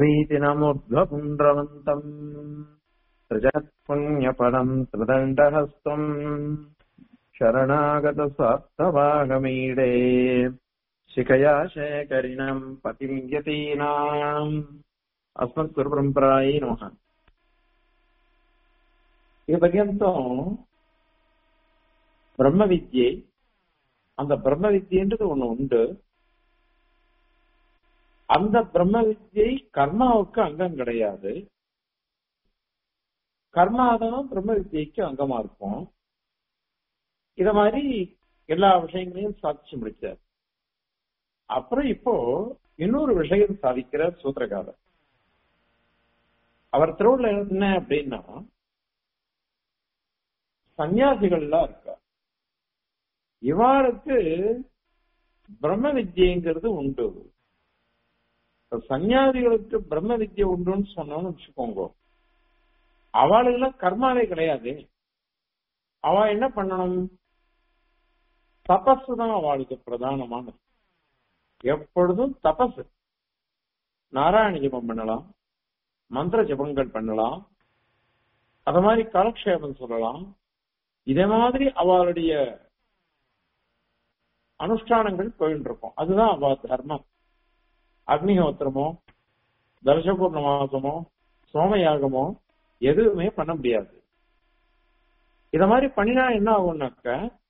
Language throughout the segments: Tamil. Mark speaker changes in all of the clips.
Speaker 1: प्रीतिनमुद्ध्वपुण्ड्रवन्तम् त्रिजत्पुण्यपदम् त्रिदण्डहस्तम् शरणागतस्वार्थभागमीडे शिखया शेखरिणम् पतिम् यतीनाम् अस्मत्कुरुपरम्परायै नमः இது பர்யந்தம் பிரம்ம வித்யை அந்த பிரம்ம வித்யன்றது ஒண்ணு உண்டு அந்த பிரம்ம வித்யை கர்மாவுக்கு அங்கம் கிடையாது கர்மாதான் பிரம்ம வித்யைக்கு அங்கமா இருக்கும் இத மாதிரி எல்லா விஷயங்களையும் சாதிச்சு முடிச்சார் அப்புறம் இப்போ இன்னொரு விஷயம் சாதிக்கிற சூத்திரகாரர் அவர் திருவுள்ள என்ன அப்படின்னா சன்னியாசிகள்லாம் இருக்கா இவாளுக்கு பிரம்ம வித்யங்கிறது உண்டு சன்னியாசிகளுக்கு பிரம்ம வித்யை உண்டுன்னு சொன்னோம்னு வச்சுக்கோங்க அவளுக்கெல்லாம் கர்மாவே கிடையாது அவ என்ன பண்ணணும் தபஸ் தான் அவளுக்கு பிரதானமானது எப்பொழுதும் தபஸ் நாராயண ஜபம் பண்ணலாம் மந்திர ஜபங்கள் பண்ணலாம் அத மாதிரி காலக்ஷேபம் சொல்லலாம் இதே மாதிரி அவளுடைய அனுஷ்டானங்கள் போயிட்டு இருக்கும் அதுதான் அவ தர்மம் அக்னிஹோத்திரமோ தர்ஷபூர்ண மாசமோ சோமயாகமோ எதுவுமே பண்ண முடியாது இத மாதிரி பண்ணினா என்ன ஆகும்னாக்க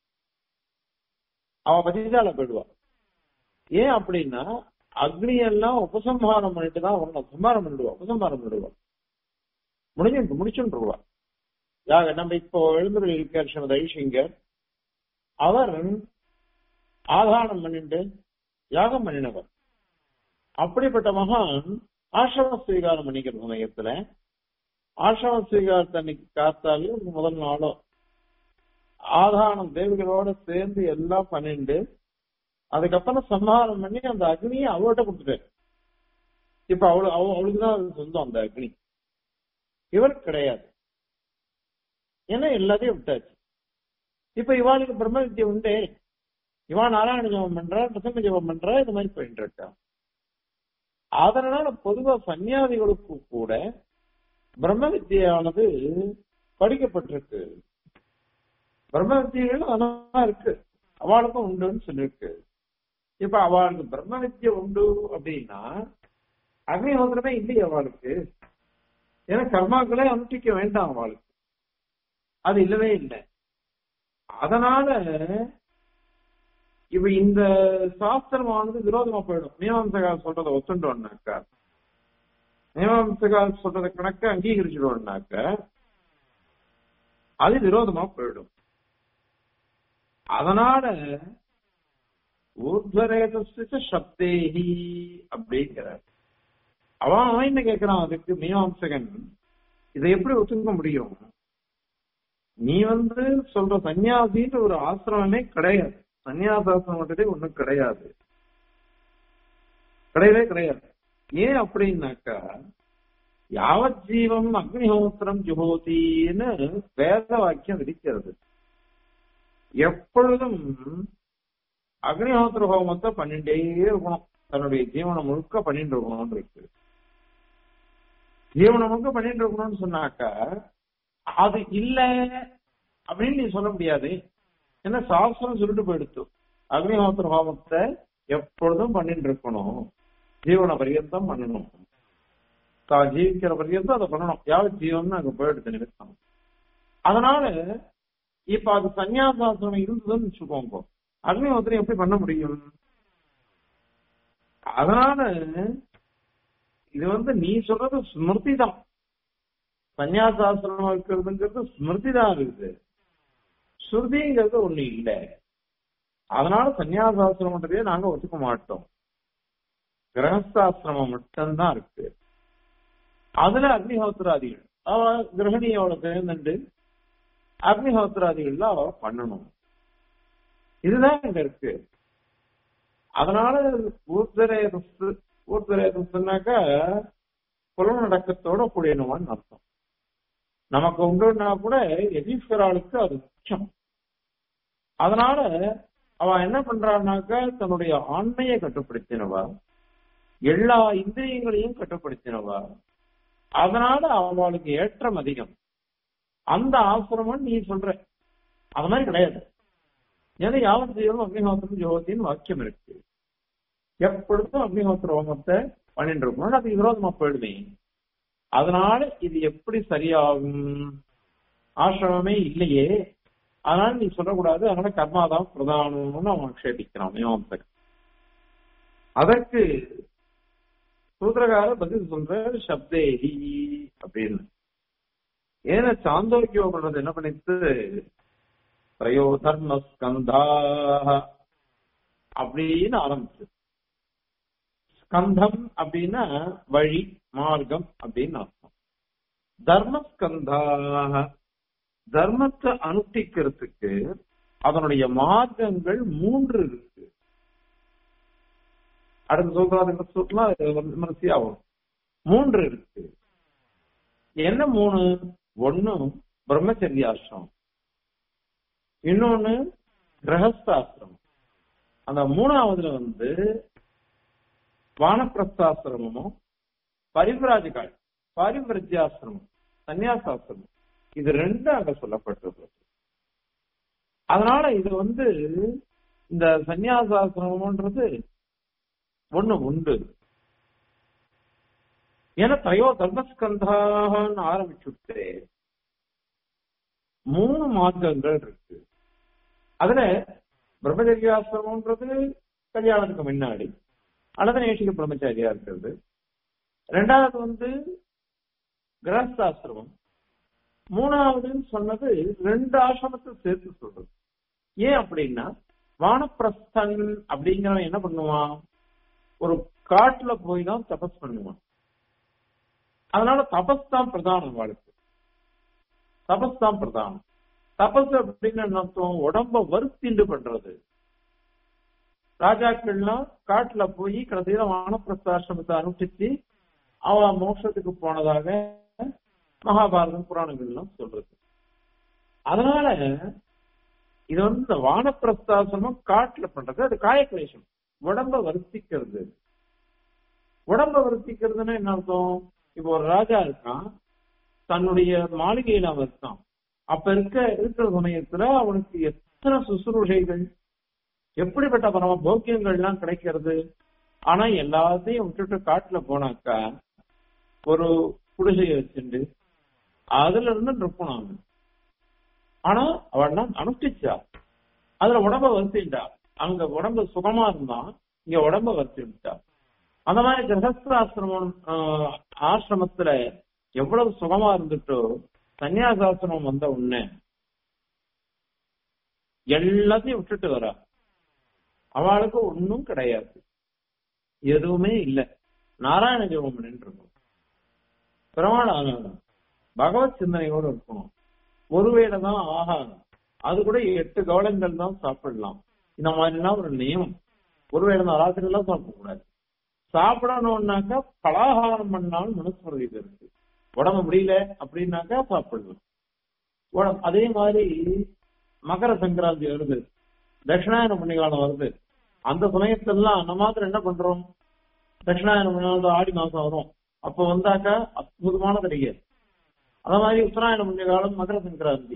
Speaker 1: அவ பதிதால போயிடுவா ஏன் அப்படின்னா அக்னி எல்லாம் உபசம்ஹாரம் பண்ணிட்டு தான் வரணும் சம்ஹாரம் பண்ணிடுவா உபசம்ஹாரம் பண்ணிடுவா முடிஞ்சு முடிச்சுருவா யாக நம்ம இப்போ எழுந்துள்ள இருக்கார் ஸ்ரீமதி ஐஷிங்கர் அவர் ஆதாரம் பண்ணிட்டு யாகம் பண்ணினவர் அப்படிப்பட்ட மகான் ஆசிரம ஸ்வீகாரம் பண்ணிக்கிற சமயத்துல ஆசிரம ஸ்வீகாரத்தை அன்னைக்கு காத்தாலே முதல் நாளோ ஆதானம் தேவிகளோட சேர்ந்து எல்லாம் பண்ணிட்டு அதுக்கப்புறம் சம்ஹாரம் பண்ணி அந்த அக்னியை அவர்கிட்ட கொடுத்துட்டாரு இப்ப அவளு அவளுக்கு தான் அது சொந்தம் அந்த அக்னி இவர் கிடையாது ஏன்னா எல்லாத்தையும் விட்டாச்சு இப்ப இவாளுக்கு பிரம்ம வித்தியை உண்டே இவா நாராயண ஜபம் பண்றா பிரசங்க ஜபம் பண்றா இது மாதிரி போயிட்டு இருக்கா அதனால பொதுவா சன்னியாசிகளுக்கு கூட பிரம்ம வித்தியானது படிக்கப்பட்டிருக்கு பிரம்ம வித்தியர்கள் அதான் இருக்கு அவளுக்கும் உண்டுன்னு சொல்லியிருக்கு இப்ப அவளுக்கு பிரம்ம வித்தியை உண்டு அப்படின்னா அக்னிஹோத்திரமே இல்லையே அவளுக்கு ஏன்னா கர்மாக்களே அனுஷ்டிக்க வேண்டாம் அவளுக்கு அது இல்லவே இல்லை அதனால இப்ப இந்த சாஸ்திரமானது விரோதமா போயிடும் மீமாம்சகால் சொல்றதை ஒத்துண்டோம்னாக்கா மீமாம்சகால் சொல்றத கணக்க அங்கீகரிச்சிடுவோம்னாக்க அது விரோதமா போயிடும் அதனால ஊர்துவரேதஸ்து சப்தேஹி அப்படிங்கிறார் அவன் அவன் என்ன கேட்கிறான் அதுக்கு மீமாம்சகன் இதை எப்படி ஒத்துக்க முடியும் நீ வந்து சொல்ற சன்னியாசின்ற ஒரு ஆசிரமமே கிடையாது சன்னியாசாசிரமத்திலே ஒண்ணும் கிடையாது கிடையவே கிடையாது ஏன் அப்படின்னாக்கா யாவத் ஜீவம் அக்னிஹோத்திரம் ஜுகோதின்னு வேத வாக்கியம் விதிக்கிறது எப்பொழுதும் அக்னிஹோத்திர ஹோமத்தை பண்ணிட்டே இருக்கணும் தன்னுடைய ஜீவனம் முழுக்க பண்ணிட்டு இருக்கணும்னு இருக்கு ஜீவனம் முழுக்க பண்ணிட்டு இருக்கணும்னு சொன்னாக்கா அது இல்ல அப்படின்னு நீ சொல்ல முடியாது ஏன்னா சாஸ்திரம் சொல்லிட்டு போயிடுத்து அக்னிஹோத்திர ஹோமத்தை எப்பொழுதும் பண்ணிட்டு இருக்கணும் ஜீவன பரியந்தம் பண்ணணும் தான் ஜீவிக்கிற பரியந்தம் அதை பண்ணணும் யாவ ஜீவன் அங்க போயிடுது நிமித்தம் அதனால இப்ப அது சன்னியாசாசிரமம் இருந்ததுன்னு வச்சுக்கோங்க அக்னிஹோத்திரம் எப்படி பண்ண முடியும் அதனால இது வந்து நீ சொல்றது ஸ்மிருதி தான் சன்னியாசாசிரமம் இருக்கிறதுங்கிறது ஸ்மிருதி தான் இருக்குது ஸ்ருதிங்கிறது ஒண்ணு இல்லை அதனால சன்னியாசாசிரமன்றதே நாங்க ஒத்துக்க மாட்டோம் கிரகஸ்தாசிரமம் மட்டும்தான் இருக்கு அதுல அக்னிஹோத்திராதிகள் அவ கிரகணியோட சேர்ந்துட்டு அக்னிஹோத்திராதிகள்ல அவ பண்ணணும் இதுதான் இங்க இருக்கு அதனால ஊர்தரேதஸ் ஊர்தரேதஸ்னாக்கா புலநடக்கத்தோட கூடியனவான்னு அர்த்தம் நமக்கு உண்டுன்னா கூட எதீஸ்வராளுக்கு அது முக்கியம் அதனால அவ என்ன பண்றான்னாக்க தன்னுடைய ஆண்மையை கட்டுப்படுத்தினவா எல்லா இந்திரியங்களையும் கட்டுப்படுத்தினவா அதனால அவளுக்கு ஏற்றம் அதிகம் அந்த ஆசிரமம் நீ சொல்ற அது மாதிரி கிடையாது ஏன்னா யாவத் ஜீவனம் அக்னிஹோத்திரம் ஜோதின்னு வாக்கியம் இருக்கு எப்பொழுதும் அக்னிஹோத்திர ஹோமத்தை பண்ணிட்டு இருக்கணும் அது விரோதமா போயிடுமே அதனால இது எப்படி சரியாகும் ஆசிரமமே இல்லையே அதனால நீ சொல்லக்கூடாது அதனால கர்மாதான் பிரதானம்னு அவன் க்ஷேபிக்கிறான் மீமாம்சகன் அதற்கு சூத்திரகார பதில் சொல்ற சப்தேஹி அப்படின்னு ஏன்னா சாந்தோக்கியோ பண்றது என்ன பண்ணிட்டு திரையோ தர்ம ஸ்கந்தா அப்படின்னு ஆரம்பிச்சு ஸ்கந்தம் அப்படின்னா வழி மார்க்கம் அப்படின்னு அர்த்தம் தர்மஸ்கந்தாக தர்மத்தை அனுஷ்டிக்கிறதுக்கு அதனுடைய மார்க்கங்கள் மூன்று இருக்கு அடுத்த சொல்றாங்க சொல்லலாம் விமர்சையாகும் மூன்று இருக்கு என்ன மூணு ஒண்ணு பிரம்மச்சரியாசிரம் இன்னொன்னு கிரகஸ்தாசிரமம் அந்த மூணாவதுல வந்து வானப்பிரஸ்தாசிரமமும் பரிவிராஜகால் பாரிவிரஜ்யாசிரமம் சன்னியாசாசிரமம் இது ரெண்டும் அங்க சொல்லப்பட்டிருக்கு அதனால இது வந்து இந்த சன்னியாசாசிரமம்ன்றது ஒண்ணு உண்டு ஏன்னா தயோ தர்மஸ்கந்தான்னு ஆரம்பிச்சுட்டு மூணு மார்க்கங்கள் இருக்கு அதுல பிரம்மச்சரியாசிரமம்ன்றது கல்யாணத்துக்கு முன்னாடி அல்லது நேஷிக பிரம்மச்சாரியா இருக்கிறது ரெண்டாவது வந்து கிரகஸ்தாசிரமம் மூணாவதுன்னு சொன்னது ரெண்டு ஆசிரமத்தை சேர்த்து சொல்றது ஏன் அப்படின்னா வானப்பிரஸ்தன் அப்படிங்கிறவன் என்ன பண்ணுவான் ஒரு காட்டுல போய் தான் தபஸ் பண்ணுவான் அதனால தபஸ் தான் பிரதானம் வாழ்க்கை தபஸ் தான் பிரதானம் தபஸ் அப்படின்னு என்ன அர்த்தம் உடம்ப வருத்திண்டு பண்றது ராஜாக்கள்லாம் காட்டுல போய் கடைசியில வானப்பிரஸ்தாசிரமத்தை அனுஷ்டிச்சு அவ மோட்சத்துக்கு போனதாக மகாபாரதம் புராணங்கள்லாம் சொல்றது அதனால இது வந்து இந்த வானப்பிரஸ்தாசிரமம் காட்டுல பண்றது அது காயக்லேஷம் உடம்ப வருத்திக்கிறது உடம்ப வருத்திக்கிறதுன்னா என்ன அர்த்தம் இப்போ ஒரு ராஜா இருக்கான் தன்னுடைய மாளிகையில அவன் இருக்கான் அப்ப இருக்க இருக்கிற சமயத்துல அவனுக்கு எத்தனை சுசுரூஷைகள் எப்படிப்பட்ட பரம போக்கியங்கள்லாம் கிடைக்கிறது ஆனா எல்லாத்தையும் விட்டுட்டு காட்டுல போனாக்கா ஒரு குடிசையை வச்சுட்டு அதுல இருந்து நிற்கணும் அவன் ஆனா அவன் அனுஷ்டிச்சா அதுல உடம்ப வருத்திட்டா அங்க உடம்பு சுகமா இருந்தான் இங்க உடம்ப வருத்திட்டா அந்த மாதிரி கிரகஸ்தாசிரமம் ஆசிரமத்துல எவ்வளவு சுகமா இருந்துட்டோ சன்னியாசாசிரமம் வந்த உடனே எல்லாத்தையும் விட்டுட்டு வரா அவளுக்கு ஒன்னும் கிடையாது எதுவுமே இல்லை நாராயண ஜெபம் பண்ணிட்டு இருக்கணும் பெருமாள் ஆகணும் பகவத் சிந்தனையோடு இருக்கணும் ஒருவேளை தான் ஆகாரம் அது கூட எட்டு கவலங்கள் தான் சாப்பிடலாம் இந்த மாதிரிலாம் ஒரு நியமம் ஒருவேளை தான் ராத்திரி எல்லாம் சாப்பிடக்கூடாது சாப்பிடணும்னாக்கா பலாகாரம் பண்ணாலும் மனுஸ்மிருதி இருக்கு உடம்பு முடியல அப்படின்னாக்கா சாப்பிடலாம் அதே மாதிரி மகர சங்கராந்தி வருது தட்சிணாயன புண்ணியகாலம் வருது அந்த சமயத்தெல்லாம் நம்ம மாத்திரம் என்ன பண்றோம் தட்சிணாயன புண்ணியகாலம் ஆடி மாசம் வரும் அப்ப வந்தாக்கா அற்புதமான கிடையாது அத மாதிரி உத்தராயண புண்ணிய காலம் மகர சங்கராந்தி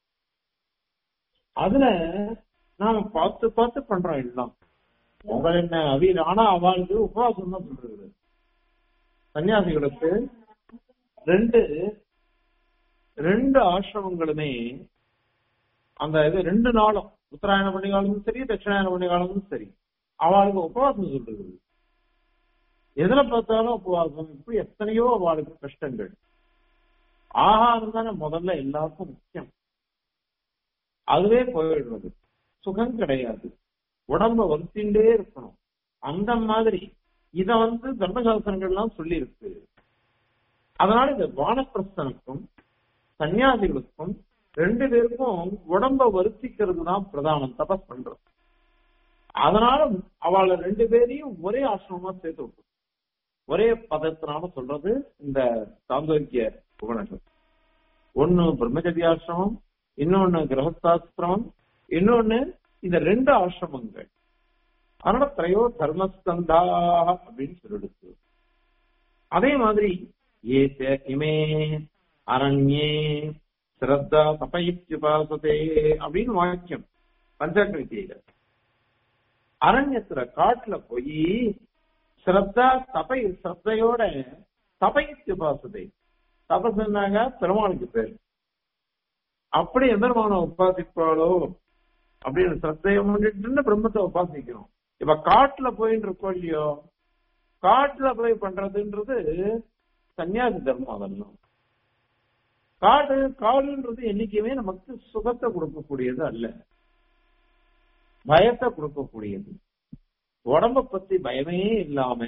Speaker 1: அதுல நாம பார்த்து பார்த்து பண்றோம் எல்லாம் உங்கள் என்ன அவியல் ஆனா அவளுக்கு உபவாசம் தான் சொல்றது சன்னியாசிகளுக்கு ரெண்டு ரெண்டு ஆசிரமங்களுமே அந்த இது ரெண்டு நாளும் உத்தராயண பண்டிகாலமும் சரி தட்சிணாயன பண்டிகாலமும் சரி அவளுக்கு உபவாசம் சொல்றது எதுல பார்த்தாலும் உபவாசம் இப்படி எத்தனையோ அவளுக்கு கஷ்டங்கள் ஆகாரம் தானே முதல்ல எல்லாருக்கும் முக்கியம் அதுவே போயிடுறது சுகம் கிடையாது உடம்ப வருத்தின்றே இருக்கணும் அந்த மாதிரி இத வந்து தர்மசாஸ்திரங்கள்லாம் சொல்லி இருக்கு அதனால இந்த வானப்பிரஸ்தனுக்கும் சன்னியாசிகளுக்கும் ரெண்டு பேருக்கும் உடம்ப வருத்திக்கிறது தான் பிரதானம் தபஸ் பண்றது அதனால அவளை ரெண்டு பேரையும் ஒரே ஆசிரமமா சேர்த்து விட்டு ஒரே பதத்தினால சொல்றது இந்த சாந்தோக்கிய உபநிஷம் ஒன்னு பிரம்மச்சரியாசிரமம் இன்னொன்னு கிரகஸ்தாசிரமம் இன்னொன்னு இந்த ரெண்டு ஆசிரமங்கள் அதனால திரையோ தர்மஸ்கந்தாக அப்படின்னு சொல்லிடுச்சு அதே மாதிரி ஏ இமே அரண்யே ஸ்ரத்தா தபயித்யுபாசதே அப்படின்னு வாக்கியம் பஞ்சாங்க வித்தியில அரண்யத்துல காட்டுல போய் ஸ்ரத்தா தபை ஸ்ரத்தையோட தபயித்யுபாசதே தபசுனாங்க பெருமாளுக்கு பேர் அப்படி எம்பெருமான உபாசிப்பாளோ அப்படின்னு சத்தையை முன்னிட்டு பிரம்மத்தை உபாசிக்கணும் இப்ப காட்டுல போயின்னு இருக்கோம் இல்லையோ காட்டுல போய் பண்றதுன்றது சன்னியாசி தர்மம் அதெல்லாம் காடு காடுன்றது என்னைக்குமே நமக்கு சுகத்தை கொடுக்கக்கூடியது அல்ல பயத்தை கொடுக்கக்கூடியது உடம்ப பத்தி பயமே இல்லாம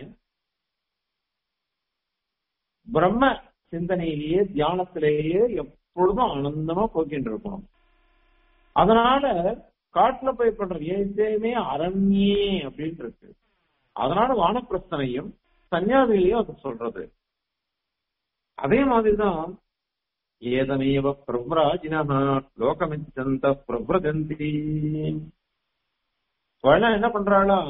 Speaker 1: பிரம்ம சிந்தனையிலேயே தியானத்திலேயே எப்பொழுதும் ஆனந்தமா போக்கிட்டு இருக்கணும் அதனால காட்டுல போய் பண்ற எதையுமே அரண்யே அப்படின்னு இருக்கு அதனால வானப்பிரஸ்தனையும் சன்னியாசிகளையும் அது சொல்றது அதே மாதிரிதான் ஏதமேவ பிரவ்ராஜினா லோகமிச்சந்த பிரவ்ரஜந்தி அவெல்லாம் என்ன பண்றாளாம்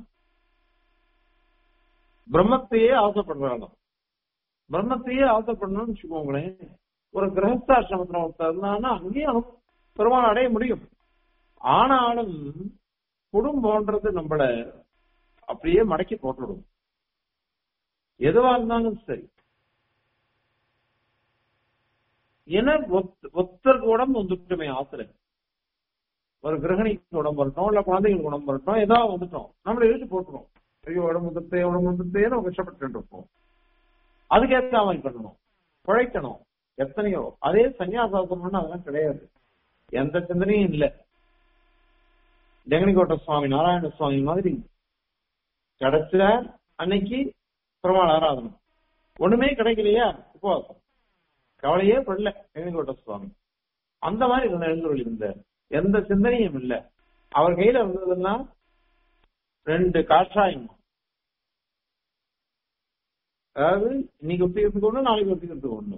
Speaker 1: பிரம்மத்தையே ஆசைப்படுறாளாம் பிரம்மத்தையே ஆசைப்படணும்னு வச்சுக்கோங்களேன் ஒரு கிரகஸ்தாசிரமத்துல ஒருத்தர் இருந்தான்னா அங்கேயும் பெருமாள் அடைய முடியும் ஆனாலும் குடும்பம்ன்றது நம்மள அப்படியே மடக்கி போட்டுடும் எதுவா இருந்தாலும் சரி ஏன்னா ஒத்தருக்கு உடம்பு வந்துட்டுமே ஆத்துல ஒரு கிரகணிக்கு உடம்பு வரட்டும் இல்ல குழந்தைங்களுக்கு உடம்பு வரட்டும் ஏதாவது வந்துட்டோம் நம்மள இழுத்து போட்டுரும் ஐயோ உடம்பு வந்துட்டே உடம்பு வந்துட்டே நம்ம கஷ்டப்பட்டு இருப்போம் அதுக்கேற்ற மாதிரி பண்ணணும் குழைக்கணும் எத்தனையோ அதே சன்னியாசாசனம்னு அதெல்லாம் கிடையாது எந்த சிந்தனையும் இல்லை ஜெகனிகோட்ட சுவாமி நாராயண சுவாமி மாதிரி கிடைச்ச அன்னைக்கு பெருமாள் ஆராதனம் ஒண்ணுமே கிடைக்கலையா உபவாசம் கவலையே படல ஜெகனிகோட்ட சுவாமி அந்த மாதிரி எழுந்தொழி இருந்த எந்த சிந்தனையும் இல்லை அவர் கையில இருந்ததுன்னா ரெண்டு காஷாயம் அதாவது இன்னைக்கு ஒத்திக்கிறதுக்கு ஒண்ணு நாளைக்கு ஒத்திக்கிறதுக்கு ஒண்ணு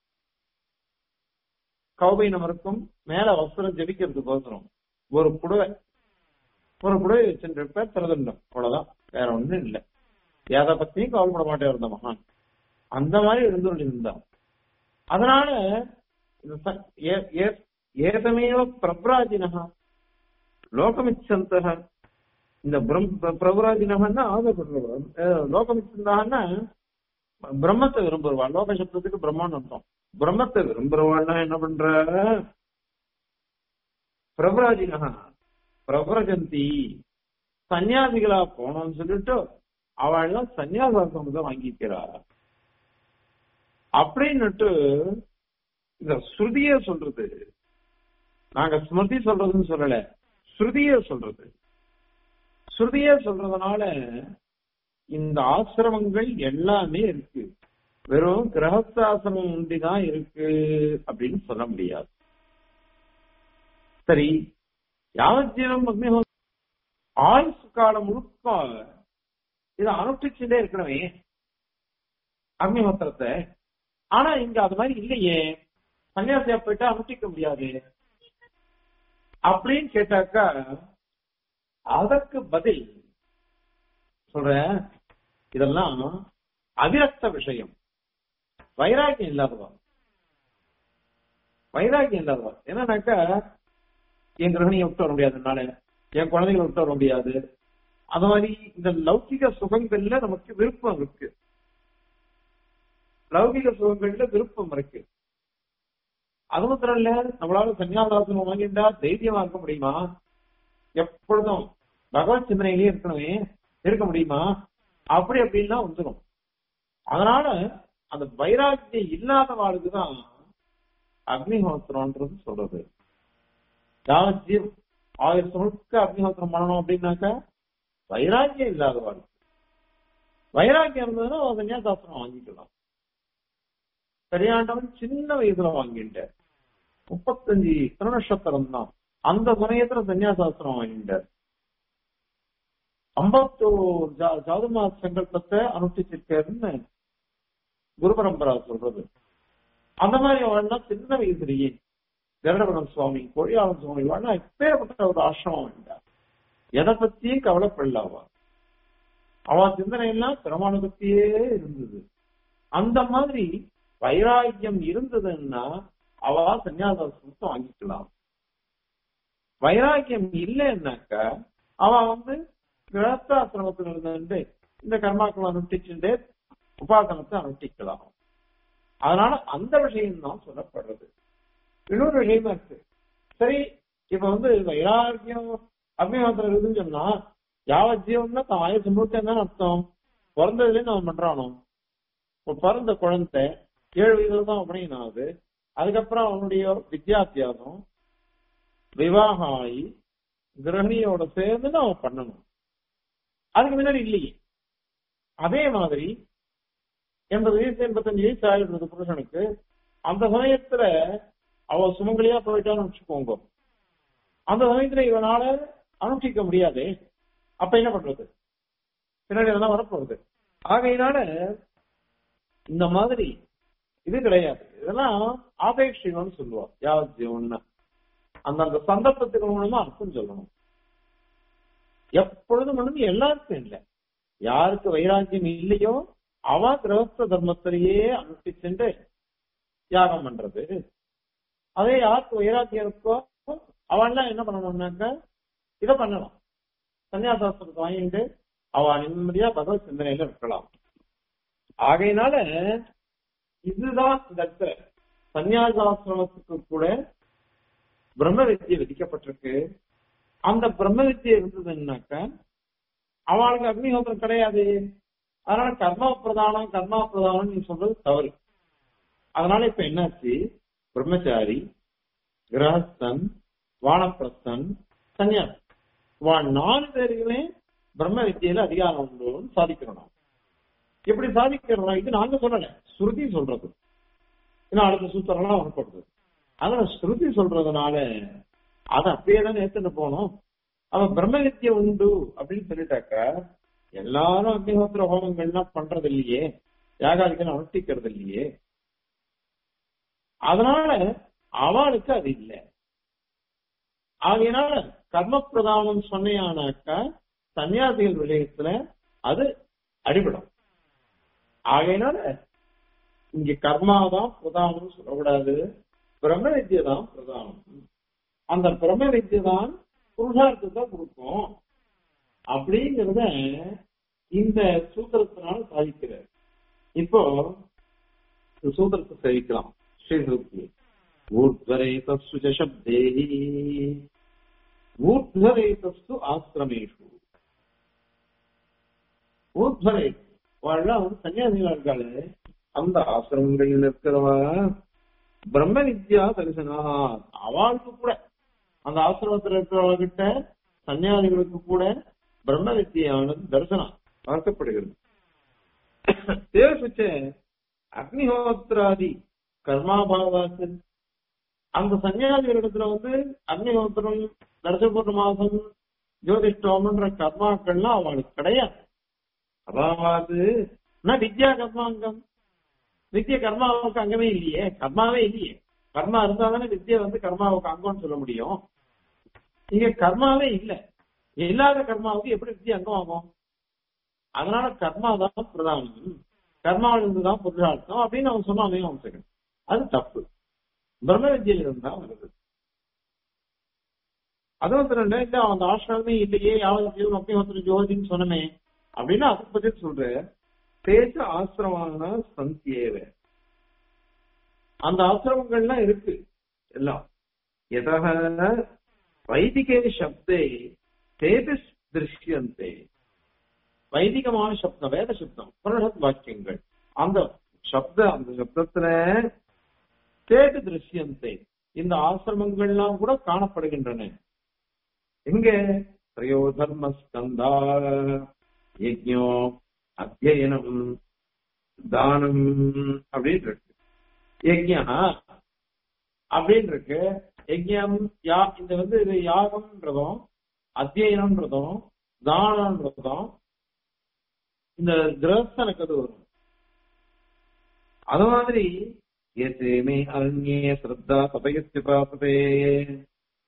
Speaker 1: கௌபை நமருக்கும் மேல வஸ்திரம் ஜெபிக்கிறதுக்கு அவசரம் ஒரு புடவை ஒரு புடவை வச்சுருப்ப திறதுண்டம் அவ்வளவுதான் வேற ஒண்ணும் இல்லை எதை பத்தியும் கவலைப்பட மாட்டே இருந்த மகான் அந்த மாதிரி இருந்து இருந்தான் அதனால ஏதமேவ பிரபராஜினகா லோகமிச்சந்தக இந்த பிரபராஜினகன்னா ஆசைப்படுறவர் லோகமிச்சந்தான்னா பிரம்மத்தை விரும்புறவா லோக சப்தத்துக்கு பிரம்மான்னு அர்த்தம் பிரம்மத்தை விரும்புறவாள்னா என்ன பண்ற பிரபராஜினகா பிரபரஜந்தி சன்னியாசிகளா போனோம்னு சொல்லிட்டு அவள்லாம் சன்னியாசாசனத்தை வாங்கிக்கிறா அப்படின்னுட்டு இந்த ஸ்ருதிய சொல்றது நாங்க ஸ்மிருதி சொல்றதுன்னு சொல்லல ஸ்ருதிய சொல்றது ஸ்ருதிய சொல்றதுனால இந்த ஆசிரமங்கள் எல்லாமே இருக்கு வெறும் கிரகஸ்தாசிரமம் ஒன்றிதான் இருக்கு அப்படின்னு சொல்ல முடியாது சரி யாவஜீவம் அக்னிஹோ ஆயுசு காலம் முழுக்க இதை அனுஷ்டிச்சுட்டே இருக்கணுமே அக்னிஹோத்திரத்தை ஆனா இங்க அது மாதிரி இல்லையே சன்னியாசியா போயிட்டா அனுஷ்டிக்க முடியாது அப்படின்னு கேட்டாக்கா அதற்கு பதில் சொல்றேன் இதெல்லாம் அவிரக்த விஷயம் வைராக்கியம் இல்லாதவா வைராக்கியம் இல்லாதவா என்னன்னாக்கா என் கிரகணியை விட்டு வர முடியாது என்னால என் குழந்தைகளை விட்டு வர முடியாது அந்த மாதிரி இந்த லௌகிக சுகங்கள்ல நமக்கு விருப்பம் இருக்கு லௌகிக சுகங்கள்ல விருப்பம் இருக்கு அது மாத்திரம் இல்ல நம்மளால சன்னியாசாசனம் வாங்கிட்டா தைரியமா இருக்க முடியுமா எப்பொழுதும் பகவத் சிந்தனையிலேயே இருக்கணுமே இருக்க முடியுமா அப்படி அப்படின்னா வந்துடும் அதனால அந்த வைராக்கியம் இல்லாத வாழ்க்குதான் அக்னிஹோத்திரம்ன்றது சொல்றது ஜீவ் ஆயிரம் முழுக்க அக்னிஹோத்திரம் பண்ணணும் அப்படின்னாக்கா வைராக்கியம் இல்லாத வாழ்க்கை வைராக்கியம் இருந்ததுன்னா சன்னியாசாசனம் வாங்கிக்கலாம் பெரியாண்டவன் சின்ன வயசுல வாங்கிட்டார் முப்பத்தஞ்சு திருநட்சத்திரம் தான் அந்த சமயத்துல சன்னியாசாஸ்திரம் வாங்கிட்டார் ஐம்பத்தோரு ஜாதுமா சங்கல்பத்தை அனுஷ்டிச்சிருக்காருன்னு குரு பரம்பரா சொல்றது அந்த மாதிரி வாழ்னா சின்ன வயசுலயே கருடபுரம் சுவாமி கோழியாளன் சுவாமி வாழ்னா எப்பேற்பட்ட ஒரு ஆசிரமம் வேண்டார் எதை பத்தியும் கவலைப்படல அவ அவ சிந்தனை எல்லாம் பெருமானை பத்தியே இருந்தது அந்த மாதிரி வைராக்கியம் இருந்ததுன்னா அவ சன்னியாசத்தை வாங்கிக்கலாம் வைராக்கியம் இல்லைன்னாக்க அவ வந்து கிரகஸ்தாசிரமத்தில் இருந்து இந்த கர்மாக்களை அனுஷ்டிச்சுட்டு உபாசனத்தை அனுஷ்டிக்கலாம் அதனால அந்த விஷயம் தான் சொல்லப்படுறது இன்னொரு விஷயமா இருக்கு சரி இப்ப வந்து வைராக்கியம் அக்னிஹோத்திரம் இருக்குன்னு சொன்னா யாவ ஜீவன்னா தான் ஆயுசு முழுக்க என்ன அர்த்தம் பிறந்ததுல நம்ம பண்றானோ இப்ப பிறந்த குழந்தை ஏழு வயதுல தான் அப்படின்னா அது அதுக்கப்புறம் அவனுடைய வித்யாத்தியாசம் விவாகம் ஆகி கிரகணியோட சேர்ந்து நம்ம பண்ணணும் அதுக்கு முன்னாடி இல்லையே அதே மாதிரி எண்பது வயசு எண்பத்தஞ்சு வயசு ஆயிடுறது புருஷனுக்கு அந்த சமயத்துல அவ சுமங்கலியா போயிட்டான்னு வச்சுக்கோங்க அந்த சமயத்துல இவனால அனுஷ்டிக்க முடியாது அப்ப என்ன பண்றது பின்னாடி அதெல்லாம் வரப்போகுது ஆகையினால இந்த மாதிரி இது கிடையாது இதெல்லாம் ஆபேட்சிகம்னு சொல்லுவோம் யாவது ஜீவன்னா அந்தந்த சந்தர்ப்பத்துக்கு மூலமா அர்த்தம் சொல்லணும் எப்பொழுதும் வந்து எல்லாருக்கும் இல்லை யாருக்கு வைராக்கியம் இல்லையோ அவ கிரகஸ்த தர்மத்திலேயே அனுஷ்டிச்சுட்டு தியாகம் பண்றது அதே யாருக்கு வைராக்கியம் இருக்கோ அவன்லாம் என்ன பண்ணணும்னாக்க இதை பண்ணலாம் சன்னியாசாஸ்திரத்தை வாங்கிட்டு அவ நிம்மதியா பகவத் சிந்தனையில இருக்கலாம் ஆகையினால இதுதான் இந்த இடத்துல சன்னியாசாசிரமத்துக்கு கூட பிரம்ம வித்தியை விதிக்கப்பட்டிருக்கு அந்த பிரம்ம வித்தியை இருந்ததுன்னாக்க அவளுக்கு அக்னிஹோத்திரம் கிடையாது அதனால கர்மா பிரதானம் கர்மா பிரதானம் நீ சொல்றது தவறு அதனால இப்ப என்னாச்சு பிரம்மச்சாரி கிரகஸ்தன் வானப்பிரஸ்தன் சன்னியாசி வா நாலு பேருக்குமே பிரம்ம வித்தியில அதிகாரம் உண்டுன்னு சாதிக்கிறோம் நாம் எப்படி சாதிக்கிறோம் இது நாங்க சொல்லல ஸ்ருதி சொல்றது ஏன்னா அடுத்த சூத்திரம்லாம் வரப்படுது அதனால ஸ்ருதி சொல்றதுனால அதை அப்படியே தான் ஏத்துட்டு போனோம் அவன் பிரம்ம வித்தியை உண்டு அப்படின்னு சொல்லிட்டாக்க எல்லாரும் அக்னிஹோத்திர ஹோமங்கள்லாம் பண்றது இல்லையே யாகாதிகள் அனுஷ்டிக்கிறது இல்லையே அதனால அவளுக்கு அது இல்லை ஆகையினால கர்ம பிரதானம் சொன்னையானாக்கா சன்னியாசிகள் விஷயத்துல அது அடிபடும் ஆகையினால இங்க கர்மாதான் பிரதானம் சொல்லக்கூடாது பிரம்ம வித்தியை தான் பிரதானம் அந்த பிரம்ம வித்தியை தான் புருஷார்த்தத்தை கொடுக்கும் அப்படிங்கிறத இந்த சூத்திரத்தினால சாதிக்கிறார் இப்போ இந்த சூத்திரத்தை சேவிக்கலாம் ஸ்ரீசுக்தி ஊர்த்வரேதஸ்து சப்தேஹி ஊர்த்வரேதஸ்து ஆசிரமேஷு ஊர்த்வரே வாழலாம் வந்து சன்னியாசிகளா இருக்காளு அந்த ஆசிரமங்களில் இருக்கிறவ பிரம்ம வித்யா தரிசனா அவளுக்கு கூட அந்த ஆசிரமத்தில் இருக்கிறவர்கிட்ட சன்னியாசிகளுக்கு கூட பிரம்ம வித்தியானது தரிசனம் வளர்க்கப்படுகிறது தேவசுச்ச அக்னிஹோத்திராதி கர்மாபாவாக்கு அந்த சன்னியாசிகளிடத்துல வந்து அக்னிஹோத்திரம் தரிசபூர்ண மாசம் ஜோதிஷ்டோமன்ற கர்மாக்கள்லாம் அவளுக்கு கிடையாது அதாவது வித்யா கர்மாங்கம் வித்ய கர்மாவுக்கு அங்கமே இல்லையே கர்மாவே இல்லையே கர்மா இருந்தா தானே வித்யா வந்து கர்மாவுக்கு அங்கம்னு சொல்ல முடியும் இங்க கர்மாவே இல்ல இல்லாத கர்மாவுக்கு எப்படி வித்தியை அங்கம் ஆகும் அதனால கர்மா தான் பிரதானம் கர்மாவில் இருந்துதான் புருஷார்த்தம் அப்படின்னு அவன் சொன்னானே அவன் அது தப்பு பிரம்ம வித்தியில இருந்தா வருது அதுவும் ரெண்டு இல்ல அந்த ஆசிரமே இல்லையே யாவது ஜீவன் அப்படி ஒருத்தர் ஜோதின்னு சொன்னமே அப்படின்னு அதை பத்தி சொல்ற தேச ஆசிரமான சந்தியேவ அந்த ஆசிரமங்கள்லாம் இருக்கு எல்லாம் எதக வைதிகே சப்தே தேபி திருஷ்யந்தே வைதிகமான சப்தம் வேத சப்தம் புரணத் வாக்கியங்கள் அந்த சப்த அந்த சப்தத்துல தேபி திருஷ்யந்தே இந்த ஆசிரமங்கள்லாம் கூட காணப்படுகின்றன எங்க திரையோ தர்ம ஸ்கந்தா யஜ்யோ அத்தியனம் தானம் அப்படின்னு இருக்கு யஜ்யா அப்படின்னு இருக்கு யஜ்யம் யா இந்த வந்து இது யாகம்ன்றதும் அத்தியனம்ன்றதும் தானம்ன்றதும் இந்த கிரகஸ்தனுக்கு அது வரும் அது மாதிரி எத்தேமே அந்நிய ஸ்ரத்தா சபயஸ்தி பாசதே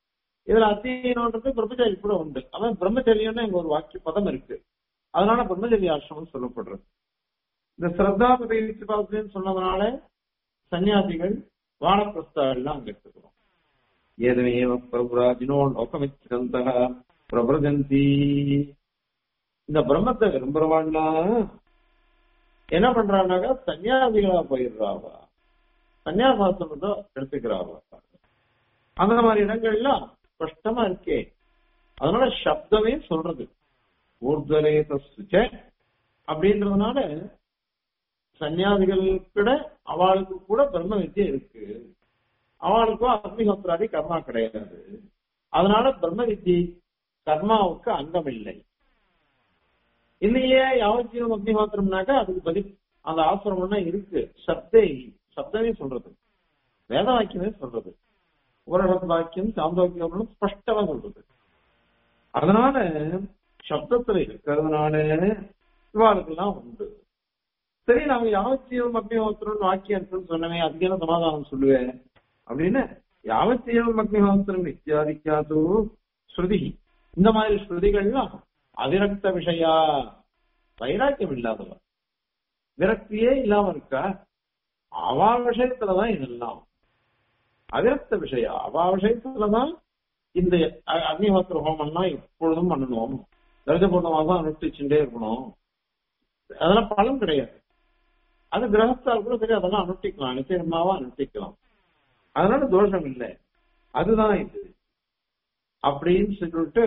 Speaker 1: இதுல அத்தியனம்ன்றது பிரம்மச்சாரி கூட உண்டு அவன் பிரம்மச்சரியம்னு இங்க ஒரு வாக்கிய பதம் இருக்கு அதனால பிரம்மச்சரிய ஆசிரமம் சொல்லப்படுறது இந்த ஸ்ரத்தா பிரதிபாசன்னு சொன்னதுனால சன்னியாசிகள் வானப்பிரஸ்தா எல்லாம் அங்க எடுத்துக்கிறோம் ஏதமேவ பிரபுராஜினோ லோகமிச்சந்த பிரபரஜந்தி இந்த பிரம்மத்தை விரும்புறவான்னா என்ன பண்றான்னாக்கா சன்னியாசிகளா போயிடுறாவா சன்னியாசாசனத்தை எடுத்துக்கிறாவா அந்த மாதிரி இடங்கள்லாம் கஷ்டமா இருக்கே அதனால சப்தமே சொல்றது ஊர்தரேத அப்படின்றதுனால சன்னியாசிகள் கூட அவளுக்கு கூட பிரம்ம வித்தியை இருக்கு அவளுக்கும் அக்னிஹோத்திராதி கர்மா கிடையாது அதனால பிரம்ம வித்தியை கர்மாவுக்கு அங்கம் இல்லை இல்லையே யாவஜீவம் அக்னிஹோத்திரம்னாக்கா அதுக்கு பதில் அந்த ஆசிரமம்னா இருக்கு சப்தே சப்தமே சொல்றது வேத வாக்கியமே சொல்றது உபரகத் வாக்கியம் சாந்தோக்கியம் ஸ்பஷ்டமா சொல்றது அதனால சப்தத்துல இருக்கிறதுனால இவாளுக்கெல்லாம் உண்டு சரி நாங்க யாவத்தியம் அக்னிஹோத்திரம் வாக்கியம் சொன்னவே அதுக்கு என்ன சமாதானம் சொல்லுவேன் அப்படின்னு யாவத்தியம் அக்னிஹோத்திரம் இத்தியாதிக்காது ஸ்ருதி இந்த மாதிரி ஸ்ருதிகள்லாம் அவிரக்த விஷயா வைராக்கியம் இல்லாதவ விரக்தியே இல்லாம இருக்கா அவா விஷயத்துலதான் இதெல்லாம் அவிரக்த விஷயம் அவா விஷயத்துலதான் இந்த அ- அக்னிஹோத்திர ஹோமம்னா எப்பொழுதும் பண்ணணும் தரிசபூர்ண மாதம் அனுஷ்டிச்சுட்டே இருக்கணும் அதெல்லாம் பலன் கிடையாது அது கிரகஸ்தால் கூட சரி அதெல்லாம் அனுஷ்டிக்கலாம் நிச்சயமாவா அனுஷ்டிக்கலாம் அதனால தோஷம் இல்லை அதுதான் இது அப்படின்னு சொல்லிட்டு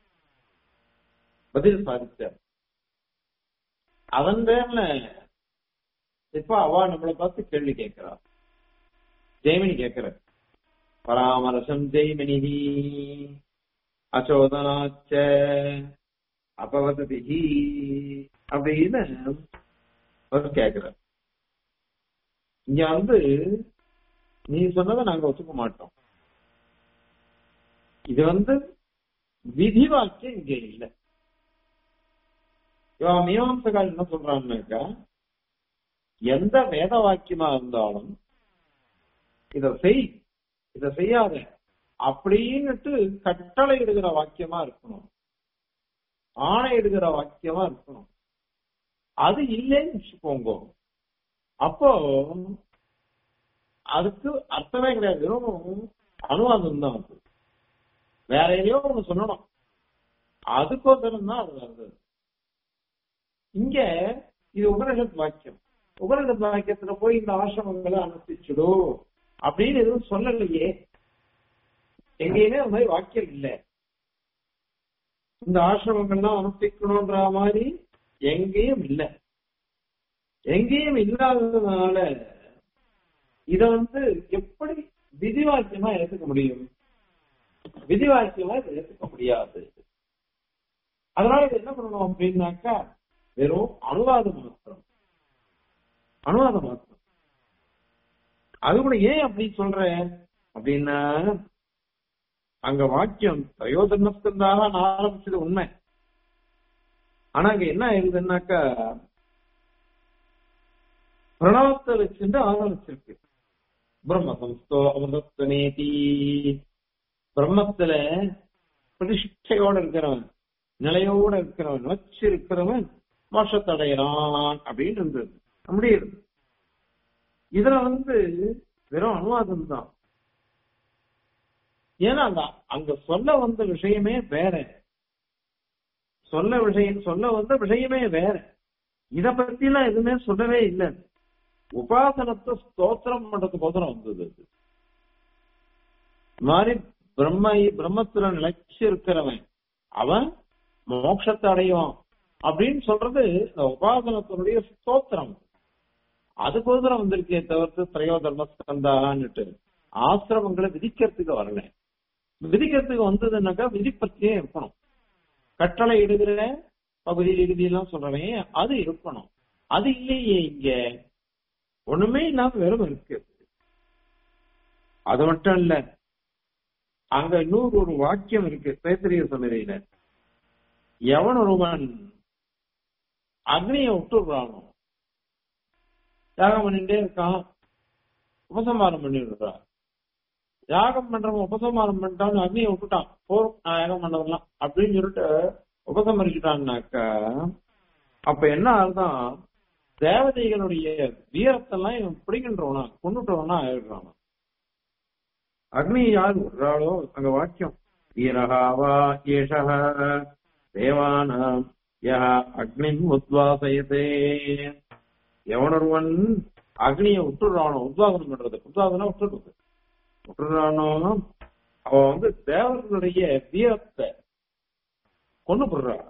Speaker 1: பதில் சாதிச்சார் அதன் பேர்ல இப்ப அவ நம்மளை பார்த்து கேள்வி கேட்கிறா ஜெய்மினி கேட்கிற பராமரசம் ஜெய்மினி அச்சோதனாச்ச அபவததி அப்படின்னு அவர் கேட்கிற இங்க வந்து நீ சொன்னதை நாங்க ஒத்துக்க மாட்டோம் இது வந்து விதி வாக்கியம் இங்க இல்லை இவன் மீமாம்சகால் என்ன சொல்றான்னாக்கா எந்த வேத வாக்கியமா இருந்தாலும் இத செய் இத செய்யாத அப்படின்னுட்டு கட்டளை இடுகிற வாக்கியமா இருக்கணும் ஆணை இடுகிற வாக்கியமா இருக்கணும் அது இல்லைன்னு வச்சுக்கோங்க அப்போ அதுக்கு அர்த்தமே கிடையாது வெறும் அனுவாதம் தான் அது வேற எதையோ ஒண்ணு சொல்லணும் அதுக்கோசரம் தான் அது வருது இங்க இது உபனிஷத் வாக்கியம் உபனிஷத் வாக்கியத்துல போய் இந்த ஆசிரமங்களை அனுஷ்டிச்சுடு அப்படின்னு எதுவும் சொல்லலையே எங்கேயுமே அந்த மாதிரி வாக்கியம் இல்லை இந்த ஆசிரமங்கள்லாம் அனுஷ்டிக்கணும்ன்ற மாதிரி எங்கேயும் இல்லை எங்கேயும் இல்லாததுனால இத வந்து எப்படி விதிவாக்கியமா எடுத்துக்க முடியும் விதிவாக்கியமா இதை எடுத்துக்க முடியாது அதனால இது என்ன பண்ணணும் அப்படின்னாக்கா வெறும் அனுவாதம் மாத்திரம் அனுவாதம் மாத்திரம் அது கூட ஏன் அப்படி சொல்றேன் அப்படின்னா அங்க வாக்கியம் பிரயோஜனஸ்கந்தாக நான் ஆரம்பிச்சது உண்மை ஆனா அங்க என்ன ஆயிருதுன்னாக்கா பிரணவத்தை வச்சுட்டு ஆரம்பிச்சிருக்கு பிரம்ம சம்ஸ்தோ அமிர்தத்வநேதி பிரம்மத்துல பிரதிஷ்டையோட இருக்கிறவன் நிலையோட இருக்கிறவன் வச்சு இருக்கிறவன் மோஷத்தை அடையறான் அப்படின்னு இருந்தது முடியுது இதுல வந்து வெறும் அனுவாதம் தான் ஏன்னா அந்த அங்க சொல்ல வந்த விஷயமே வேற சொல்ல விஷயம் சொல்ல வந்த விஷயமே வேற இத பத்தி எல்லாம் எதுவுமே சொல்லவே இல்லை உபாசனத்தை ஸ்தோத்திரம் பண்றதுக்கோசரம் வந்தது அது இந்த மாதிரி பிரம்ம பிரம்மத்துல நிலைச்சு இருக்கிறவன் அவன் மோட்சத்தை அடையும் அப்படின்னு சொல்றது இந்த உபாசனத்தினுடைய ஸ்தோத்திரம் அதுக்கோசரம் வந்திருக்கே தவிர்த்து திரையோ தர்மஸ்கந்தான்னுட்டு ஆசிரமங்களை விதிக்கிறதுக்கு வரல விதிக்கிறதுக்கு வந்ததுன்னாக்கா விதிப்பத்தியே இருக்கணும் கட்டளை இடுகிற பகுதி இறுதி எல்லாம் சொல்றவன் அது இருக்கணும் அது இல்லையே இங்க ஒண்ணுமே இல்லாம வெறும் இருக்கு அது மட்டும் இல்ல அங்க இன்னொரு ஒரு வாக்கியம் இருக்கு பேத்திரிய சமதியில எவன் ஒருவன் அக்னியை விட்டுடுறானோ தியாகம் பண்ணிட்டே இருக்கான் உபசம்பாரம் பண்ணிடுறான் யாகம் பண்றவன் உபசம்ஹாரம் பண்ணிட்டான்னு அக்னியை விட்டுட்டான் போரும் நான் யாகம் பண்ணதெல்லாம் அப்படின்னு சொல்லிட்டு உபசமரிச்சுட்டான்னாக்க அப்ப என்ன அர்த்தம் தேவதைகளுடைய வீரத்தெல்லாம் இவன் பிடிக்கின்றவனா கொண்டுட்டவனா ஆயிடுறான் அக்னி யார் விடுறாளோ அங்க வாக்கியம் வீரகாவா ஏஷக தேவானாம் யா அக்னின் உத்வாசயதே எவனொருவன் அக்னியை விட்டுடுறானோ உத்வாசனம் பண்றது உத்வாசனம் விட்டுடுறது விட்டுடுறானோ அவன் வந்து தேவர்களுடைய வீரத்தை கொண்டு போடுறான்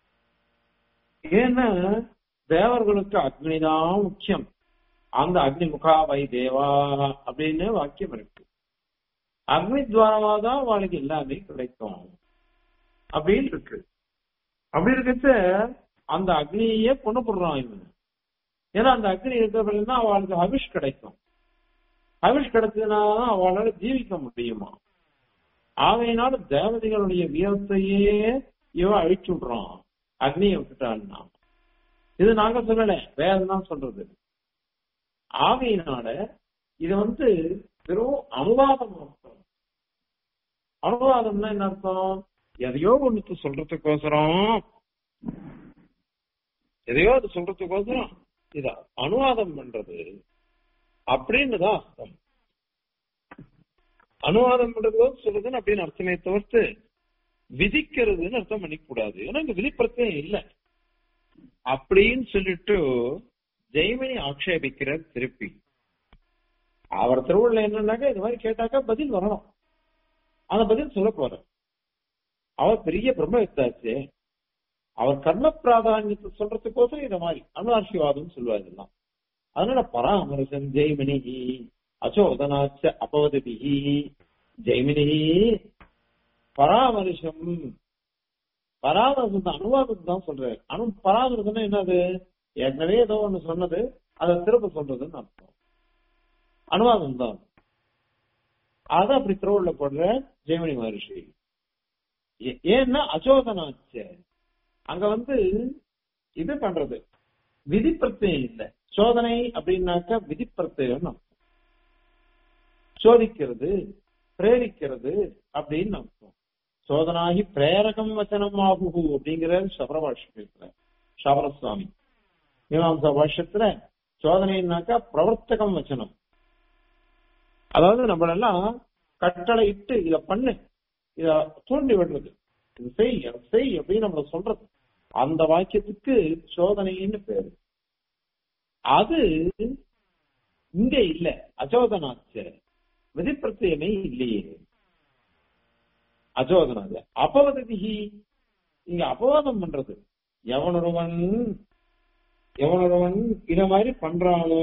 Speaker 1: ஏன்னா தேவர்களுக்கு அக்னிதான் முக்கியம் அந்த அக்னி முகாவை தேவா அப்படின்னு வாக்கியம் இருக்கு அக்னி துவாரமா தான் அவளுக்கு எல்லாமே கிடைக்கும் அப்படின்னு இருக்கு அப்படி இருக்கச்ச அந்த அக்னியே கொண்டு போடுறான் இவன் ஏன்னா அந்த அக்னி இருக்கிறதுனா அவளுக்கு ஹவிஷ் கிடைக்கும் ஹவிஷ் கிடைச்சதுனா அவளால ஜீவிக்க முடியுமா ஆகையினால தேவதைகளுடைய வீரத்தையே இவன் அழிச்சு விடுறான் அக்னியை விட்டுட்டான்னா இது நாங்க சொல்லல வேற தான் சொல்றது ஆகையினால இது வந்து வெறும் அனுவாதம் அர்த்தம் அனுவாதம்னா என்ன அர்த்தம் எதையோ ஒண்ணுத்து சொல்றதுக்கோசரம் எதையோ அது சொல்றதுக்கோசரம் இத அனுவாதம் பண்றது அப்படின்னு தான் அர்த்தம் அனுவாதம் பண்றது சொல்றதுன்னு அப்படின்னு அர்த்தமே தவிர்த்து விதிக்கிறதுன்னு அர்த்தம் பண்ணிக்க கூடாது ஏன்னா இங்க விதிப்பிரச்சனை இல்லை அப்படின்னு சொல்லிட்டு ஜெய்மணி ஆக்ஷேபிக்கிற திருப்பி அவர் திருவுள்ள என்னன்னாக்கா இது மாதிரி கேட்டாக்கா பதில் வரணும் அந்த பதில் சொல்ல போற அவர் பெரிய பிரம்மவித்தாச்சு அவர் கர்ம பிராதானியத்தை சொல்றதுக்கோசரம் இத மாதிரி அனுஆர்ஷிவாதம் சொல்லுவார் இதெல்லாம் அதனால பராமரிசன் ஜெய்மினி அச்சோதனாச்ச அபவதபிஹி ஜெய்மினி பராமரிசம் பராமரிசம் அனுவாதம் தான் சொல்றாரு அனு பராமரிசம்னா என்னது ஏற்கனவே ஏதோ ஒண்ணு சொன்னது அதை திரும்ப சொல்றதுன்னு அர்த்தம் அனுவாதம் தான் அத அப்படி திருவுள்ள போடுற ஜெயமணி மகர்ஷி ஏ- ஏன்னா அச்சோதனாச்ச அங்க வந்து இது பண்றது விதி பிரத்யம் இல்ல சோதனை அப்படின்னாக்கா விதி பிரத்யம் சோதிக்கிறது பிரேரிக்கிறது அப்படின்னு அர்த்தம் சோதனாகி பிரேரகம் வச்சனம் ஆகுகு அப்படிங்கிற சபரபாஷ்யத்துல சபரசுவாமி மீமாம்சா பாஷ்யத்துல சோதனைனாக்கா பிரவர்த்தகம் வச்சனம் அதாவது நம்மளெல்லாம் கட்டளை இட்டு இத பண்ணு இத தூண்டி விடுறது இது செய் அதை செய் அப்படின்னு நம்மள சொல்றது அந்த வாக்கியத்துக்கு சோதனைன்னு பேரு அது இங்க இல்ல அச்சோதனாச்ச விதிப்பிரத்தியமே இல்லையே அச்சோதனாச்ச அபவததிகி இங்க அபவாதம் பண்றது எவனொருவன் எவனொருவன் இத மாதிரி பண்றானோ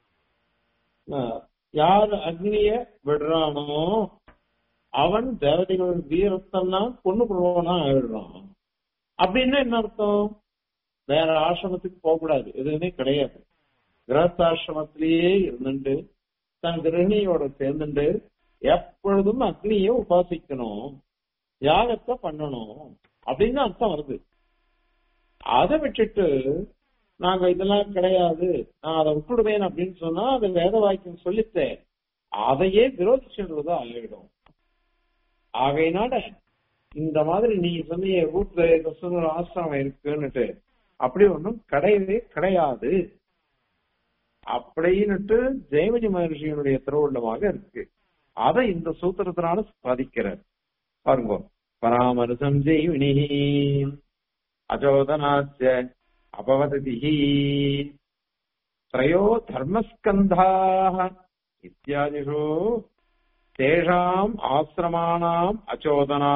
Speaker 1: ஆஹ், யார் அக்னிய விடுறானோ அவன் தேவதைகள் வீரத்தெல்லாம் கொண்டு போடுவானா ஆயிடுறான் அப்படின்னா என்ன அர்த்தம் வேற ஆசிரமத்துக்கு போக கூடாது எதுவுமே கிடையாது கிரகஸ்தாசிரமத்திலேயே இருந்துட்டு தன் கிரகிணியோட சேர்ந்துட்டு எப்பொழுதும் அக்னியை உபாசிக்கணும் யாகத்தை பண்ணணும் அப்படின்னு அர்த்தம் வருது அதை விட்டுட்டு நாங்க இதெல்லாம் கிடையாது நான் அதை விட்டுடுவேன் அப்படின்னு சொன்னா அது வேத வாக்கியம் சொல்லித்தேன் அதையே விரோதிச்சுன்றதா ஆகிடும் ஆகையினால இந்த மாதிரி நீ சொன்னிய ரூட்ல ஒரு ஆசிரமம் இருக்குன்னுட்டு அப்படி ஒண்ணும் கிடையவே கிடையாது அப்படின்னுட்டு ஜெயமணி மகர்ஷியினுடைய திருவுள்ளமாக இருக்கு அதை இந்த சூத்திரத்தினால சாதிக்கிறார் பாருங்க பராமரிசம் ஜெய்வினி அச்சோதனாச்ச அபவததிஹி த்ரயோ தர்மஸ்கந்தாக இத்தியாதிஷு தேஷாம் ஆசிரமானாம் அச்சோதனா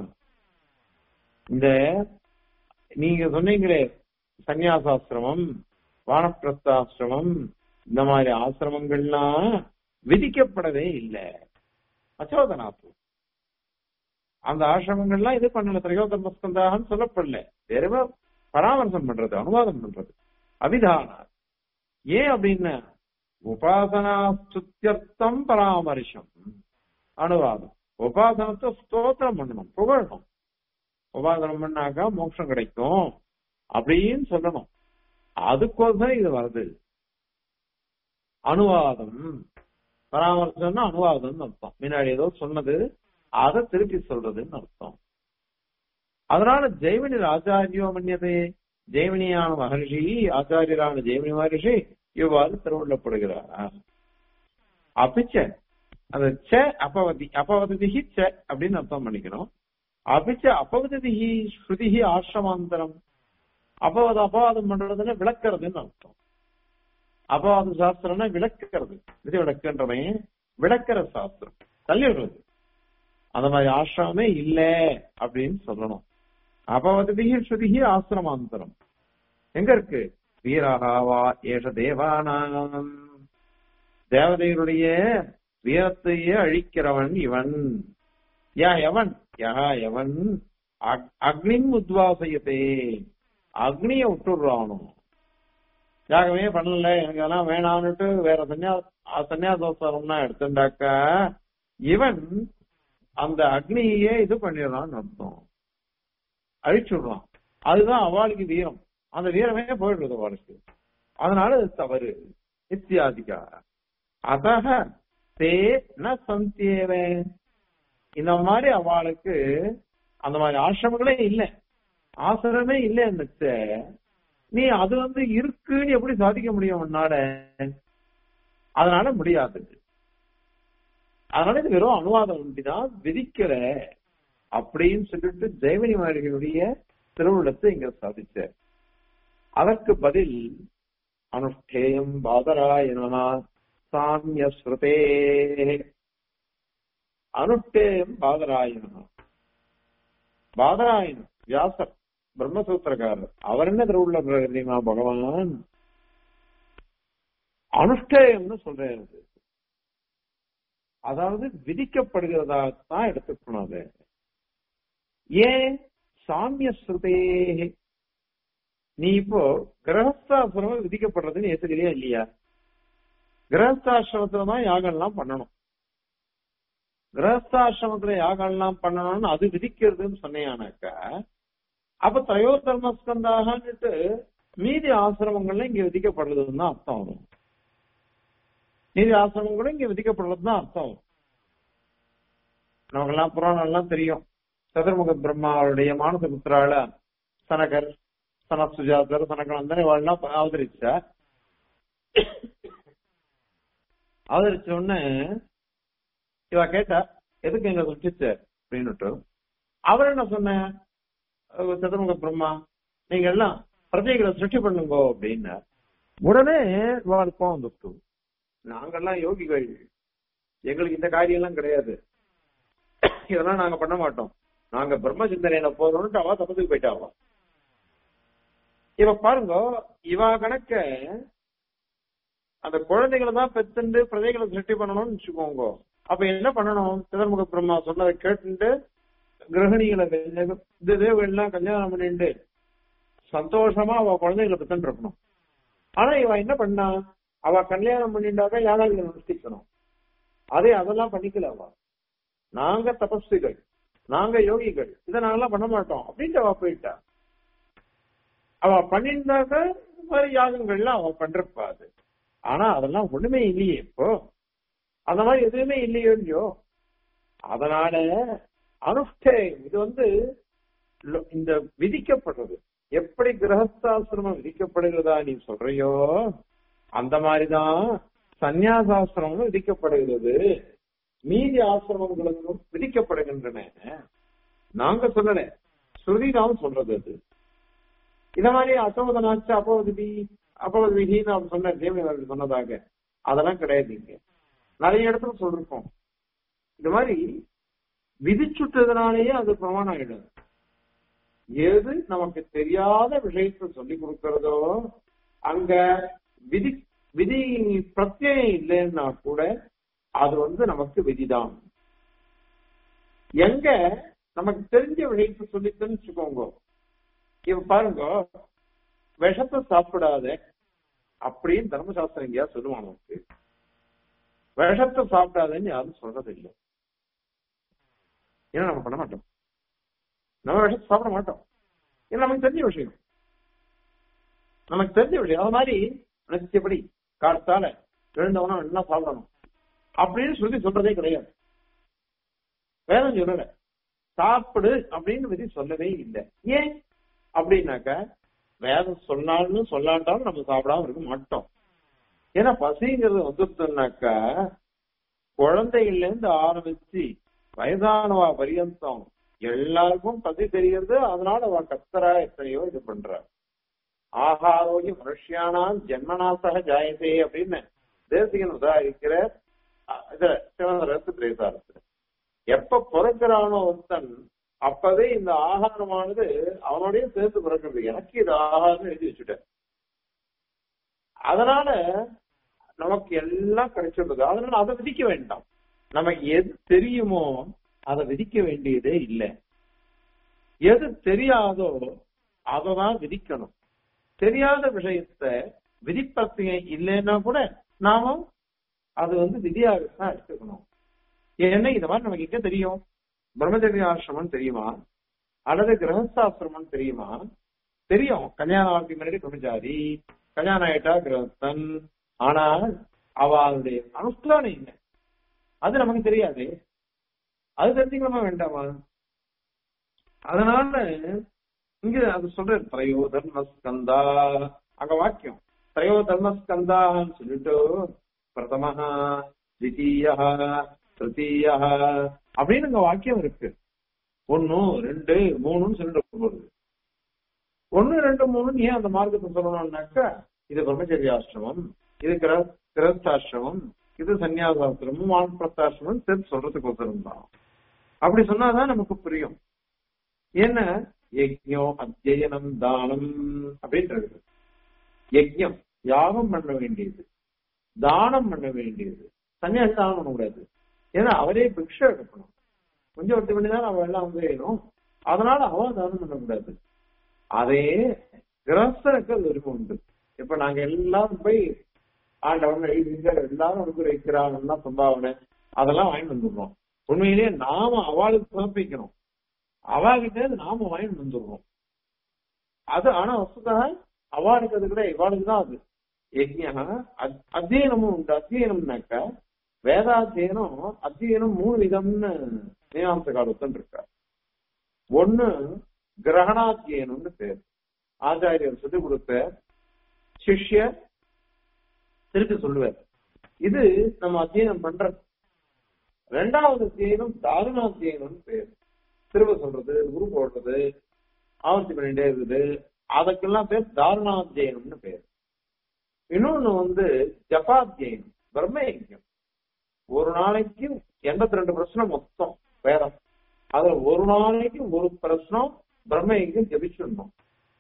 Speaker 1: இந்த நீங்க சொன்னீங்களே சந்நியாசாசிரமம் வானப்பிரஸ்தாசிரமம் இந்த மாதிரி ஆசிரமங்கள்லாம் விதிக்கப்படவே இல்லை அச்சோதனாத்து அந்த ஆசிரமங்கள்லாம் இது பண்ணல திரையோதர்மஸ்கந்தாகன்னு சொல்லப்படல வெறும பராமர்சம் பண்றது அனுவாதம் பண்றது அபிதானா ஏன் அப்படின்னா உபாசனா ஸ்துத்தியர்த்தம் பராமரிசம் அனுவாதம் உபாசனத்தை ஸ்தோத்திரம் பண்ணணும் புகழணும் உபாசனம் பண்ணாக்கா மோட்சம் கிடைக்கும் அப்படின்னு சொல்லணும் அதுக்கோசரம் இது வருது அனுவாதம் பராமர்சம்னா அனுவாதம்னு அர்த்தம் முன்னாடி ஏதோ சொன்னது அதை திருப்பி சொல்றதுன்னு அர்த்தம் அதனால ஜெய்வனி ஆச்சாரியோ மன்னியதே ஜெய்வனியான மகர்ஷி ஆச்சாரியரான ஜெய்வனி மகர்ஷி இவ்வாறு திருவள்ளப்படுகிறார் அபிச்ச அந்த ச அபவதி அபவதிஹி ச அப்படின்னு அர்த்தம் பண்ணிக்கணும் அபிச்ச அபவதிஹி ஸ்ருதிஹி ஆசிரமாந்தரம் அபவாதம் அபவாதம் பண்றதுன்னா விளக்குறதுன்னு அர்த்தம் அபவாத சாஸ்திரம்னா விளக்குறது விதி விளக்குன்றவன் விளக்குற சாஸ்திரம் தள்ளி விடுறது அந்த மாதிரி ஆசிரமே இல்ல அப்படின்னு சொல்லணும் அபவதிஹி ஸ்ருதிஹி ஆசிரமாந்தரம் எங்க இருக்கு வீரஹாவா ஏஷ தேவானாம் தேவதைகளுடைய வீரத்தையே அழிக்கிறவன் இவன் யா எவன் யா எவன் அக்னின் உத்வாசயத்தே அக்னிய விட்டுடுறானோ யாகவே பண்ணல எனக்கு அதெல்லாம் வேணான்னுட்டு வேற சன்னியா சன்னியாசோசரம்னா எடுத்துட்டாக்கா இவன் அந்த அக்னியே இது பண்ணிடுறான்னு அர்த்தம் அழிச்சுடுறான் அதுதான் அவளுக்கு வீரம் அந்த வீரமே போயிடுறது அவளுக்கு அதனால அது தவறு இத்தியாதிகா அதக தே ந சந்தியேவ இந்த மாதிரி அவளுக்கு அந்த மாதிரி ஆசிரமங்களே இல்லை ஆசிரமே இல்லைன்னு நீ அது வந்து இருக்குன்னு எப்படி சாதிக்க முடியும் உன்னால அதனால முடியாது அதனால இது வெறும் அனுவாதம் ஒன்றிதான் விதிக்கிற அப்படின்னு சொல்லிட்டு ஜெயமணி மாளிகளுடைய திருவிழத்தை இங்க சாதிச்ச அதற்கு பதில் அனுஷ்டேயம் பாதராயணா சாமிய ஸ்ருதே அனுஷ்டேயம் பாதராயணா பாதராயணன் வியாசர் பிரம்மசூத்திரக்காரர் அவர் என்ன திருவுள்ள தெரியுமா பகவான் அனுஷ்டேயம்னு சொல்றாரு அதாவது விதிக்கப்படுகிறதா தான் எடுத்துக்கணும் அது ஏன் சாமிய ஸ்ருதே நீ இப்போ கிரகஸ்தாசிரமம் விதிக்கப்படுறதுன்னு ஏத்துக்கலையா இல்லையா கிரகஸ்தாசிரமத்துல தான் யாகம்லாம் பண்ணணும் கிரகஸ்தாசிரமத்துல யாகம்லாம் பண்ணணும்னு அது விதிக்கிறதுன்னு சொன்னேனாக்கா அப்ப தயோ தர்மஸ்கந்தாகன்னுட்டு மீதி ஆசிரமங்கள்ல இங்க விதிக்கப்படுறதுன்னு தான் அர்த்தம் வரும் மீதி ஆசிரமம் கூட இங்க விதிக்கப்படுறது தான் அர்த்தம் வரும் நமக்கெல்லாம் புராணம் எல்லாம் தெரியும் சதுர்முக பிரம்மாவுடைய மானச புத்திரால சனகர் சன சுஜாதர் சனகநந்தன் இவாள்லாம் அவதரிச்சா அவதரிச்ச உடனே இவ கேட்டா எதுக்கு எங்க விட்டுச்சு அப்படின்னுட்டு அவர் என்ன சொன்ன சதுர்முக பிரம்மா நீங்க எல்லாம் பிரஜைகளை சிருஷ்டி பண்ணுங்க அப்படின்னு உடனே கோவம் வந்துட்டு நாங்கெல்லாம் யோகிகள் எங்களுக்கு இந்த காரியம் எல்லாம் கிடையாது இதெல்லாம் நாங்க பண்ண மாட்டோம் நாங்க பிரம்ம சிந்தனையில போறோம்னு அவ தப்பத்துக்கு போயிட்டாவா இவ பாருங்க இவ கணக்க அந்த குழந்தைகளை தான் பெத்துண்டு பிரஜைகளை சிருஷ்டி பண்ணணும்னு வச்சுக்கோங்க அப்ப என்ன பண்ணணும் சிதர்முக பிரம்மா சொன்னதை கேட்டுட்டு கிரகணிகளை இந்த தேவெல்லாம் கல்யாணம் பண்ணிட்டு சந்தோஷமா அவ குழந்தைகளை பெத்துட்டு இருக்கணும் ஆனா இவ என்ன பண்ணா அவ கல்யாணம் பண்ணிட்டாக்க யாகாதிகளை அனுஷ்டிக்கணும் அதே அதெல்லாம் பண்ணிக்கல அவ நாங்க தபஸ்விகள் நாங்க யோகிகள் இதை நாங்கெல்லாம் பண்ண மாட்டோம் அப்படின்ட்டு அவ போயிட்டா அவ பண்ணிருந்தாக்க இந்த மாதிரி யாகங்கள்லாம் அவ பண்றப்பா அது ஆனா அதெல்லாம் ஒண்ணுமே இல்லையே இப்போ அந்த மாதிரி எதுவுமே இல்லையோ இல்லையோ அதனால அனுஷ்டேயம் இது வந்து இந்த விதிக்கப்படுறது எப்படி கிரகஸ்தாசிரமம் விதிக்கப்படுகிறதா நீ சொல்றியோ அந்த மாதிரிதான் சந்நியாசாசிரமம் விதிக்கப்படுகிறது மீதி ஆசிரமங்களுக்கும் விதிக்கப்படுகின்றன நாங்க சொல்லல ஸ்ருதிதான் சொல்றது அது இத மாதிரி அசோதனாச்சு அப்போதி அப்போது விதின்னு அவர் சொன்ன தேவி அவர்கள் சொன்னதாக அதெல்லாம் கிடையாது இங்க நிறைய இடத்துல சொல்லிருக்கோம் இந்த மாதிரி விதிச்சுட்டதுனாலேயே அது பிரமாணம் ஆயிடும் எது நமக்கு தெரியாத விஷயத்தை சொல்லி கொடுக்கிறதோ அங்க விதி விதி பிரத்யம் இல்லைன்னா கூட அது வந்து நமக்கு விதிதான் எங்க நமக்கு தெரிஞ்ச விஷயத்தை சொல்லித்தன்னு வச்சுக்கோங்க இப்ப பாருங்க விஷத்தை சாப்பிடாத அப்படின்னு தர்மசாஸ்திரம் எங்கேயா சொல்லுவான் நமக்கு விஷத்தை சாப்பிடாதன்னு யாரும் சொல்றது இல்லை ஏன்னா நம்ம பண்ண மாட்டோம் நம்ம விஷத்தை சாப்பிட மாட்டோம் ஏன்னா நமக்கு தெரிஞ்ச விஷயம் நமக்கு தெரிஞ்ச விஷயம் அது மாதிரி நிச்சயப்படி காலத்தால எழுந்தவனா நல்லா சாப்பிடணும் அப்படின்னு சொல்லி சொல்றதே கிடையாது வேதம் சொல்லல சாப்பிடு அப்படின்னு விதி சொல்லவே இல்லை ஏன் அப்படின்னாக்க வேதம் சொன்னாலும் சொல்லாட்டாலும் நம்ம சாப்பிடாம இருக்க மாட்டோம் ஏன்னா பசிங்கிறது வந்துருச்சுனாக்கா குழந்தைகள்ல இருந்து ஆரம்பிச்சு வயதானவா பரியந்தம் எல்லாருக்கும் பசி தெரிகிறது அதனால அவ கத்தரா எத்தனையோ இது பண்றா ஆகாரோகி மனுஷியானாம் ஜென்மநாசக ஜாயதே அப்படின்னு தேசிகன் உதாரிக்கிற இதுல சிவந்தரத்து பிரேசாரத்துல எப்ப பிறக்கிறானோ ஒருத்தன் அப்பவே இந்த ஆகாரமானது அவனோடய சேர்த்து பிறக்கிறது எனக்கு இது ஆகாரம் எழுதி வச்சுட்டேன் அதனால நமக்கு எல்லாம் கிடைச்சிருந்தது அதனால அதை விதிக்க வேண்டாம் நமக்கு எது தெரியுமோ அதை விதிக்க வேண்டியதே இல்லை எது தெரியாதோ அதை தான் விதிக்கணும் தெரியாத விஷயத்த விதிப்பத்திய இல்லைன்னா கூட நாம அது வந்து விதியாகத்தான் எடுத்துக்கணும் ஏன்னா இந்த மாதிரி நமக்கு எங்க தெரியும் பிரம்மச்சரிய ஆசிரமம் தெரியுமா அல்லது கிரகஸ்தாசிரமம் தெரியுமா தெரியும் கல்யாணம் ஆகிறதுக்கு முன்னாடி பிரம்மச்சாரி கல்யாணம் ஆயிட்டா கிரகஸ்தன் ஆனால் அவளுடைய அனுஷ்டானம் என்ன அது நமக்கு தெரியாது அது தெரிஞ்சுக்கலாமா வேண்டாமா அதனால இங்க அது சொல்ற திரையோ தர்மஸ்கந்தா அங்க வாக்கியம் திரையோ தர்மஸ்கந்தான்னு சொல்லிட்டு பிரதமஹா தித்தீயா திருத்தீயா அப்படின்னு அங்க வாக்கியம் இருக்கு ஒன்னு ரெண்டு மூணுன்னு சொல்லிட்டு போகுது ஒன்னு ரெண்டு மூணு ஏன் அந்த மார்க்கத்தை சொல்லணும்னாக்கா இது பிரம்மச்சரியாசிரமம் இது கிர கிரஸ்தாசிரமம் இது சன்னியாசாசிரமம் வான்பிரஸ்தாசிரமம் சேர்த்து சொல்றதுக்கு ஒருத்தரும் தான் அப்படி சொன்னாதான் நமக்கு புரியும் என்ன யஜ்யோ அத்தியனம் தானம் அப்படின்றது யஜ்யம் யாகம் பண்ண வேண்டியது தானம் பண்ண வேண்டியது சன்னியாசி தானம் பண்ணக்கூடாது ஏன்னா அவரே பிக்ஷை எடுக்கணும் கொஞ்சம் ஒருத்தி பண்ணி தான் அவ எல்லாம் வந்து வேணும் அதனால அவ தானம் பண்ணக்கூடாது அதே கிரஸ்தனுக்கு அது உரிமை உண்டு இப்ப நாங்க எல்லாரும் போய் ஆண்டவன் எழுதிங்க எல்லாரும் அனுகிரகிக்கிறாங்கன்னா சம்பாவனை அதெல்லாம் வாங்கிட்டு வந்துடுறோம் உண்மையிலேயே நாம அவளுக்கு சமர்ப்பிக்கணும் அவாகிட்ட நாம வாங்கிட்டு வந்துடுறோம் அது ஆனா வசதாக அவாளுக்கு அது கூட இவாளுக்கு தான் அது யஜ்யா அத்தியனமும் உண்டு அத்தியனம்னாக்கா வேதாத்தியனம் அத்தியனம் மூணு விதம்னு மீமாம்ச காலத்தன் இருக்கா ஒண்ணு கிரகணாத்தியனம்னு பேர் ஆச்சாரியர் சொல்லிக் கொடுத்த சிஷ்யர் திருப்பி சொல்லுவார் இது நம்ம அத்தியனம் பண்ற ரெண்டாவது அத்தியனம் தாருணாத்தியனம்னு பேர் திரும்ப சொல்றது குரு போடுறது ஆவர்த்தி பண்ணிட்டே இருக்குது அதுக்கெல்லாம் பேர் தாருணாத்தியனம்னு பேர் இன்னொன்னு வந்து ஜபாத்தியனம் பிரம்ம யஜ்யம் ஒரு நாளைக்கு எண்பத்தி ரெண்டு பிரச்சனை மொத்தம் வேதம் அதுல ஒரு நாளைக்கு ஒரு பிரச்சனம் பிரம்ம யஜ்யம் ஜபிச்சிடணும்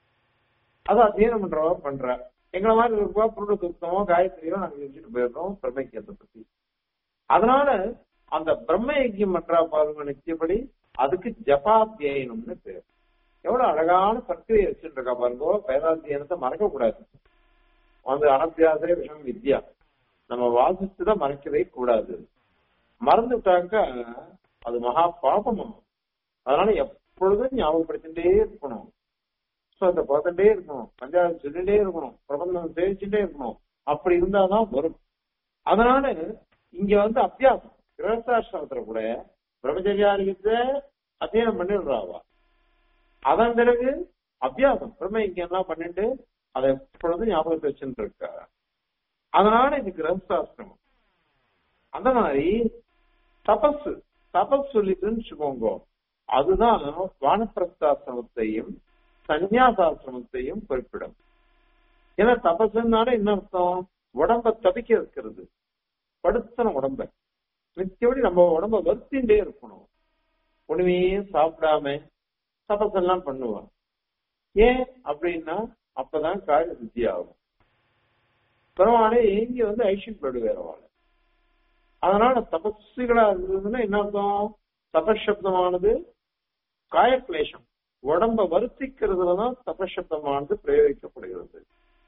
Speaker 1: அது அத்தியனம் பண்றவா பண்ற எங்களை மாதிரி இருப்பா புருட சுத்தமோ காயத்ரியோ நாங்க ஜபிச்சுட்டு போயிடுறோம் பிரம்ம யஜ்யத்தை பத்தி அதனால அந்த பிரம்ம யஜ்யம் பண்றா பாருங்க நிச்சயப்படி அதுக்கு ஜபாத்தியனம்னு பேர் எவ்வளவு அழகான பிரக்கிரியை வச்சுட்டு இருக்கா பாருங்க வேதாத்தியனத்தை மறக்க கூடாது வந்து அனத்தியாசே விஷம் வித்யா நம்ம வாசிச்சுதான் மறைக்கவே கூடாது மறந்துட்டாக்கா அது மகா பாபம் அதனால எப்பொழுதும் ஞாபகப்படுத்திட்டே இருக்கணும் புஸ்தகத்தை பார்த்துட்டே இருக்கணும் பஞ்சாயத்து சொல்லிட்டே இருக்கணும் பிரபந்தம் தெரிவிச்சுட்டே இருக்கணும் அப்படி இருந்தாதான் வரும் அதனால இங்க வந்து அத்தியாசம் கிரகஸ்தாசிரமத்துல கூட பிரம்மச்சரியாரிகத்தை அத்தியனம் பண்ணிடுறாவா அதன் பிறகு அபியாசம் பிரம்ம இங்க எல்லாம் பண்ணிட்டு அதை எப்பொழுதும் ஞாபகத்தை வச்சுட்டு இருக்கா அதனால இது கிரகஸ்தாசிரமம் அந்த மாதிரி தபஸ் தபஸ் சொல்லிட்டுன்னு வச்சுக்கோங்க அதுதான் வானப்பிரஸ்தாசிரமத்தையும் சந்நியாசாசிரமத்தையும் குறிப்பிடும் ஏன்னா தபசுனால என்ன அர்த்தம் உடம்ப தபிக்க வைக்கிறது படுத்தன உடம்ப நிச்சயப்படி நம்ம உடம்ப வருத்தின்றே இருக்கணும் ஒண்ணுமே சாப்பிடாம தபசெல்லாம் பண்ணுவான் ஏன் அப்படின்னா அப்பதான் காய சுத்தி ஆகும் பெருமானே இங்க வந்து ஐஷியப்படுவார் அவளை அதனால தபஸ்விகளா இருந்ததுன்னா என்ன அர்த்தம் தபசப்தமானது காயக்லேஷம் உடம்ப வருத்திக்கிறதுலதான் தபசப்தமானது பிரயோகிக்கப்படுகிறது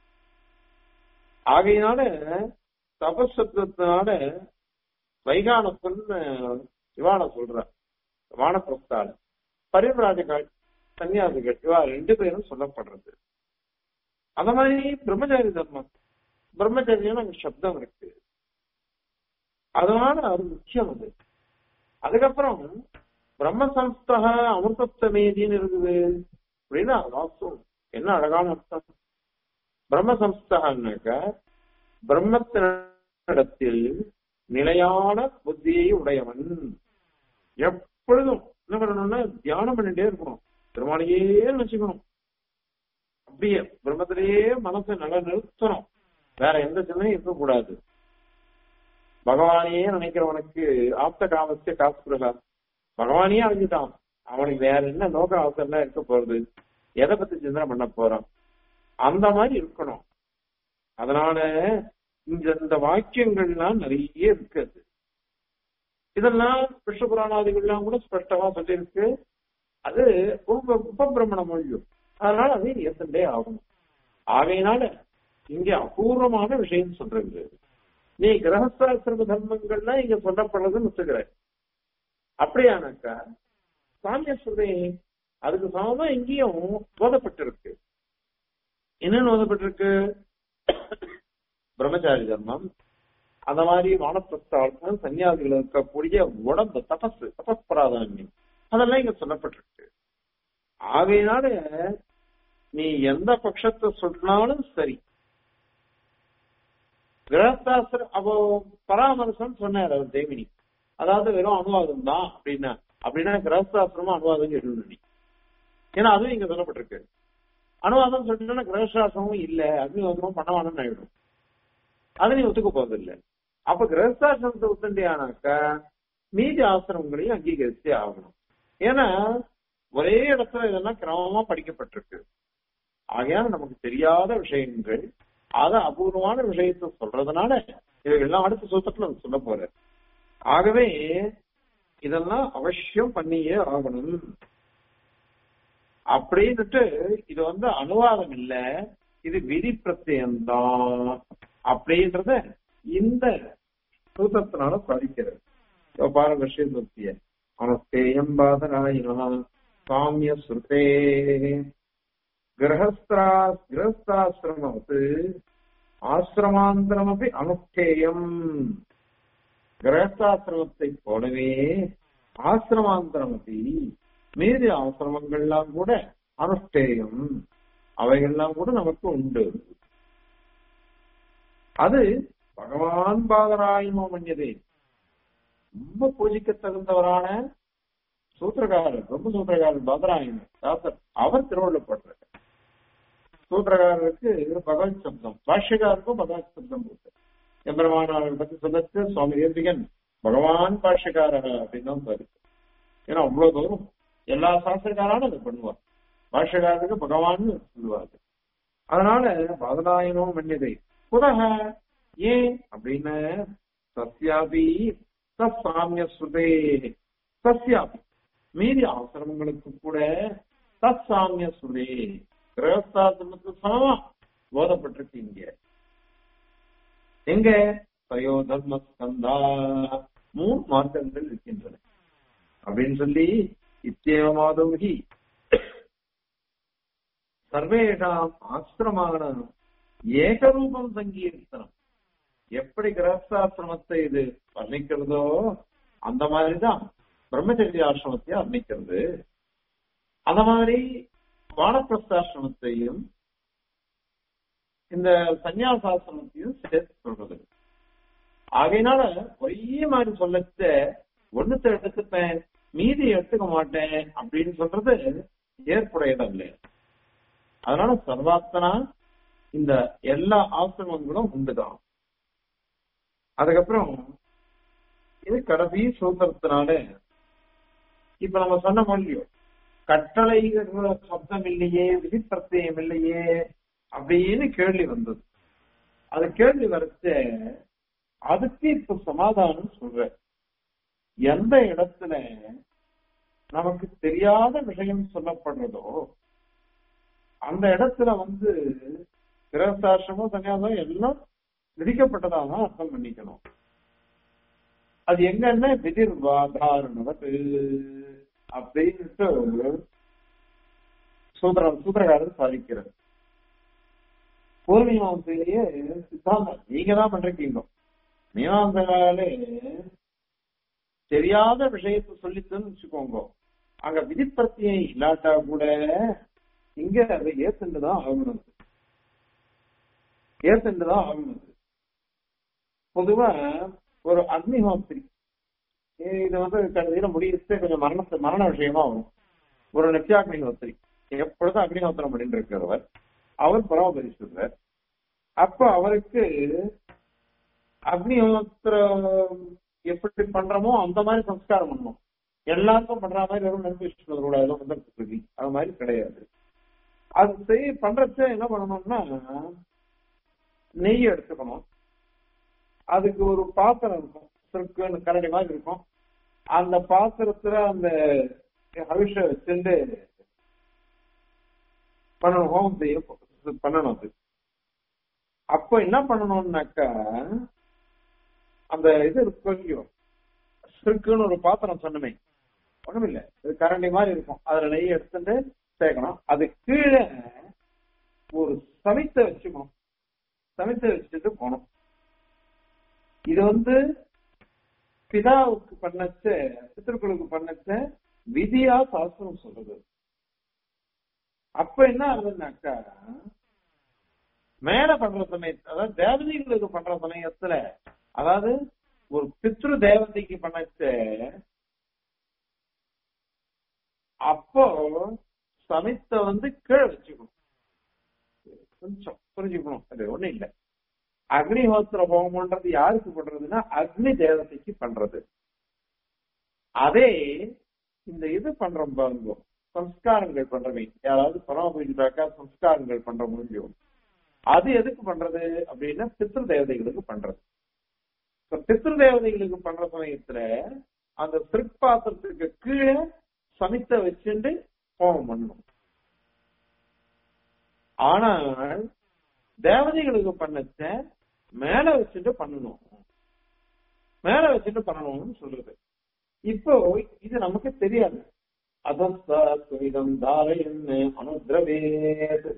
Speaker 1: ஆகையினால தபசப்தத்தினால வைகானப்பன் இவான சொல்ற வானப்பிரஸ்தால பரிவராஜகால் சன்னியாசிகள் இவா ரெண்டு பேரும் சொல்லப்படுறது அந்த மாதிரி பிரம்மச்சாரி தர்மம் பிரம்மச்சரியம் அங்க சப்தம் இருக்கு அதனால அது முக்கியம் அது அதுக்கப்புறம் பிரம்மசம்ஸ்தக அமிர்தத்தமேதின்னு இருக்குது அப்படின்னா அது வாஸ்தவம் என்ன அழகான அர்த்தம் பிரம்மசம்ஸ்தகன்னாக்க பிரம்மத்தினிடத்தில் நிலையான புத்தியை உடையவன் எப்பொழுதும் என்ன பண்ணணும்னா தியானம் பண்ணிட்டே இருக்கணும் திருமாலையே நினைச்சுக்கணும் அப்படியே பிரம்மத்திலேயே மனசை நல்லா நிறுத்தணும் வேற எந்த சிந்தனையும் இருக்கக்கூடாது பகவானையே நினைக்கிறவனுக்கு ஆப்த காமஸ்ய காசுரகா பகவானையே அழிஞ்சுட்டான் அவனுக்கு வேற என்ன நோக்க அவசரம் இருக்க போறது எதை பத்தி சிந்தனை பண்ண போறான் அந்த மாதிரி இருக்கணும் அதனால இந்த இந்த வாக்கியங்கள்லாம் நிறைய இருக்குது இதெல்லாம் விஷ்ணு புராணாதிகள்லாம் கூட ஸ்பஷ்டமா சொல்லியிருக்கு அது உப உபபிரமண மொழியும் அதனால அதை ஏத்தண்டே ஆகணும் ஆகையினால இங்க அபூர்வமான விஷயம் சொல்றது நீ கிரகஸ்தாசிரம தர்மங்கள்லாம் இங்க சொல்லப்படுறதுன்னு ஒத்துக்கிற அப்படியானாக்கா சாமிய சொல்றேன் அதுக்கு சமமா இங்கேயும் ஓதப்பட்டிருக்கு என்னன்னு ஓதப்பட்டிருக்கு பிரம்மச்சாரி தர்மம் அந்த மாதிரி வானப்பிரஸ்தாளம் சன்னியாசிகள் இருக்கக்கூடிய உடம்பு தபஸ் தபஸ் பிராதானியம் அதெல்லாம் இங்க சொல்லப்பட்டிருக்கு ஆகையினால நீ எந்த பட்சத்தை சொன்னாலும் சரி கிரகஸ்தாசிர அப்போ பராமரிசம் சொன்னார் அவர் தேவினி அதாவது வெறும் அனுவாதம் தான் அப்படின்னா அப்படின்னா கிரகஸ்தாசிரமும் அனுவாதம் சொல்லணும் நீ ஏன்னா அதுவும் இங்க சொல்லப்பட்டிருக்கு அனுவாதம் சொல்லிட்டோம்னா கிரகஸ்தாசிரமும் இல்ல அக்னிவாதமும் பண்ணவானு ஆயிடும் அதை நீ ஒத்துக்க போறது இல்ல அப்ப கிரகஸ்தாசிரமத்தை ஒத்துண்டியானாக்கா மீதி ஆசிரமங்களையும் அங்கீகரிச்சே ஆகணும் ஏன்னா ஒரே இடத்துல இதெல்லாம் கிரமமா படிக்கப்பட்டிருக்கு ஆகையால நமக்கு தெரியாத விஷயங்கள் அத அபூர்வமான விஷயத்த சொல்றதுனால இவைகள்லாம் அடுத்த சூத்திரத்துல சொல்ல போற ஆகவே இதெல்லாம் அவசியம் பண்ணியே ஆகணும் அப்படின்னுட்டு இது வந்து அனுவாதம் இல்ல இது விதி பிரத்யம்தான் அப்படின்றத இந்த சூத்திரத்தினால சாதிக்கிறது பாருங்க ஸ்ரீமூர்த்திய அனஸ்தேயம் பாதராயினா சாமிய ஸ்ருதே கிரகஸ்திரா கிரகஸ்தாசிரமத்து ஆசிரமாந்திரமபி அனுஷ்டேயம் கிரகஸ்தாசிரமத்தை போலவே ஆசிரமாந்திரமபி மீதி ஆசிரமங்கள்லாம் கூட அனுஷ்டேயம் அவைகள்லாம் கூட நமக்கு உண்டு அது பகவான் பாதராயமோ மன்யதே ரொம்ப பூஜிக்க தகுந்தவரான சூத்திரகாரர் ரொம்ப சூத்திரகாரர் பாதராயணன் தாசர் அவர் திருவள்ளப்படுறார் சூத்திரகாரருக்கு பகவத் சப்தம் பாஷ்யக்காருக்கும் பகவத் சப்தம் போட்டு எம்பெருமானார் பத்தி சொல்லச்சு சுவாமி தேசிகன் பகவான் பாஷ்யக்காரர் அப்படின்னு தான் இருக்கு ஏன்னா அவ்வளவு தூரம் எல்லா சாஸ்திரக்காராலும் அதை பண்ணுவார் பாஷ்யக்காரருக்கு பகவான் சொல்லுவாரு அதனால பாதராயணம் மன்னியதை புதக ஏன் அப்படின்னு சத்யாபி சாமிய ஸ்ருதே சத்யாபி மீதி ஆசிரமங்களுக்கு கூட தத் சாமிய ஸ்ருதே கிரகஸ்தாசிரமத்துக்கு சமமா போதப்பட்டிருக்கு இங்க எங்க தயோ தர்ம ஸ்கந்தா மூணு மார்க்கங்கள் இருக்கின்றன அப்படின்னு சொல்லி இத்தேவமாதோகி சர்வேஷாம் ஆசிரமான ஏகரூபம் சங்கீர்த்தனம் எப்படி கிரகஸ்தாசிரமத்தை இது வர்ணிக்கிறதோ அந்த மாதிரிதான் பிரம்மச்சரிய ஆசிரமத்தையும் வர்ணிக்கிறது அந்த மாதிரி வானப்பிரஸ்தாசிரமத்தையும் இந்த சன்னியாசாசிரமத்தையும் சேர்த்து சொல்றது ஆகையினால ஒரே மாதிரி சொல்லச்ச ஒண்ணுத்த எடுத்துப்பேன் மீதி எடுத்துக்க மாட்டேன் அப்படின்னு சொல்றது ஏற்புடையதல்ல அதனால சர்வாத்தனா இந்த எல்லா ஆசிரமங்களும் உண்டுதான் அதுக்கப்புறம் இது கடைசி சூத்திரத்தினால இப்ப நம்ம சொன்ன மொழியோ கட்டளை சப்தம் இல்லையே விதி பிரத்யம் இல்லையே அப்படின்னு கேள்வி வந்தது அது கேள்வி வரைச்ச அதுக்கு இப்ப சமாதானம் சொல்ற எந்த இடத்துல நமக்கு தெரியாத விஷயம் சொல்லப்படுறதோ அந்த இடத்துல வந்து கிரகசாசிரமம் சன்னியாசம் எல்லாம் விதிக்கப்பட்டதாக அர்த்தம் பண்ணிக்கணும் அது எங்கன்னா விதிர்வாதாரணவது அப்படின்ட்டு சூத்திரம் சூத்திரகாரர் சாதிக்கிறது பூர்வீமாசையிலேயே சித்தாந்தம் நீங்க தான் பண்றீங்க மீமாம்சகாலே தெரியாத விஷயத்தை சொல்லித்தன்னு வச்சுக்கோங்க அங்க விதிப்பிரத்தியம் இல்லாட்டா கூட இங்க அதை ஏத்துண்டுதான் ஆகணும் ஏத்துண்டுதான் ஆகணும் பொதுவா ஒரு அக்னிஹோத்திரி இது வந்து கடைசியில முடியுது கொஞ்சம் மரணத்தை மரண விஷயமா வரும் ஒரு நித்யாக்னிஹோத்திரி எப்பொழுதும் அக்னிஹோத்திரம் பண்ணிட்டு இருக்கிறவர் அவர் பரமபரிசுவர் அப்ப அவருக்கு அக்னிஹோத்திரம் எப்படி பண்றோமோ அந்த மாதிரி சம்ஸ்காரம் பண்ணணும் எல்லாருக்கும் பண்ற மாதிரி வெறும் நம்பிக்கை கூடாது சந்தர்ப்பத்துக்கு அது மாதிரி கிடையாது அது செய்ய பண்றச்ச என்ன பண்ணணும்னா நெய் எடுத்துக்கணும் அதுக்கு ஒரு பாத்திரம் இருக்கும் சுருக்குன்னு கரடி மாதிரி இருக்கும் அந்த பாத்திரத்துல அந்த அவிஷ வச்சுட்டு பண்ணணும் ஹோமம் செய்ய பண்ணணும் அது அப்போ என்ன பண்ணணும்னாக்கா அந்த இது இருக்கும் சுருக்குன்னு ஒரு பாத்திரம் சொன்னமே ஒண்ணுமில்ல இது கரண்டி மாதிரி இருக்கும் அதுல நெய் எடுத்துட்டு சேர்க்கணும் அது கீழே ஒரு சமைத்த வச்சுக்கணும் சமைத்த வச்சுட்டு போகணும் இது வந்து பிதாவுக்கு பண்ணச்ச பித்திருக்களுக்கு பண்ணச்ச விதியா சாஸ்திரம் சொல்றது அப்ப என்ன ஆகுதுன்னாக்கா மேல பண்ற சமயத்துல அதாவது தேவதைகளுக்கு பண்ற சமயத்துல அதாவது ஒரு பித்ரு தேவதைக்கு பண்ணச்ச அப்போ சமைத்த வந்து கீழே வச்சுக்கணும் கொஞ்சம் புரிஞ்சுக்கணும் அது ஒண்ணும் இல்லை அக்னிஹோத்திர ஹோமம்ன்றது யாருக்கு பண்றதுன்னா அக்னி தேவதைக்கு பண்றது அதே இந்த இது பண்றோம் பாருங்க சம்ஸ்காரங்கள் பண்றவை யாராவது பரமபூஜிதாக்கா சம்ஸ்காரங்கள் பண்ற முடியும் அது எதுக்கு பண்றது அப்படின்னா பித்ரு தேவதைகளுக்கு பண்றது பித்ரு தேவதைகளுக்கு பண்ற சமயத்துல அந்த சிற்பாத்திரத்துக்கு கீழே சமித்த வச்சுட்டு ஹோமம் பண்ணணும் ஆனால் தேவதைகளுக்கு பண்ணச்ச மேல வச்சுட்டு பண்ணணும் மேல வச்சுட்டு பண்ணணும்னு சொல்றது இப்போ இது நமக்கு தெரியாது அதம் தாரையன்னு அனுதிரவேத்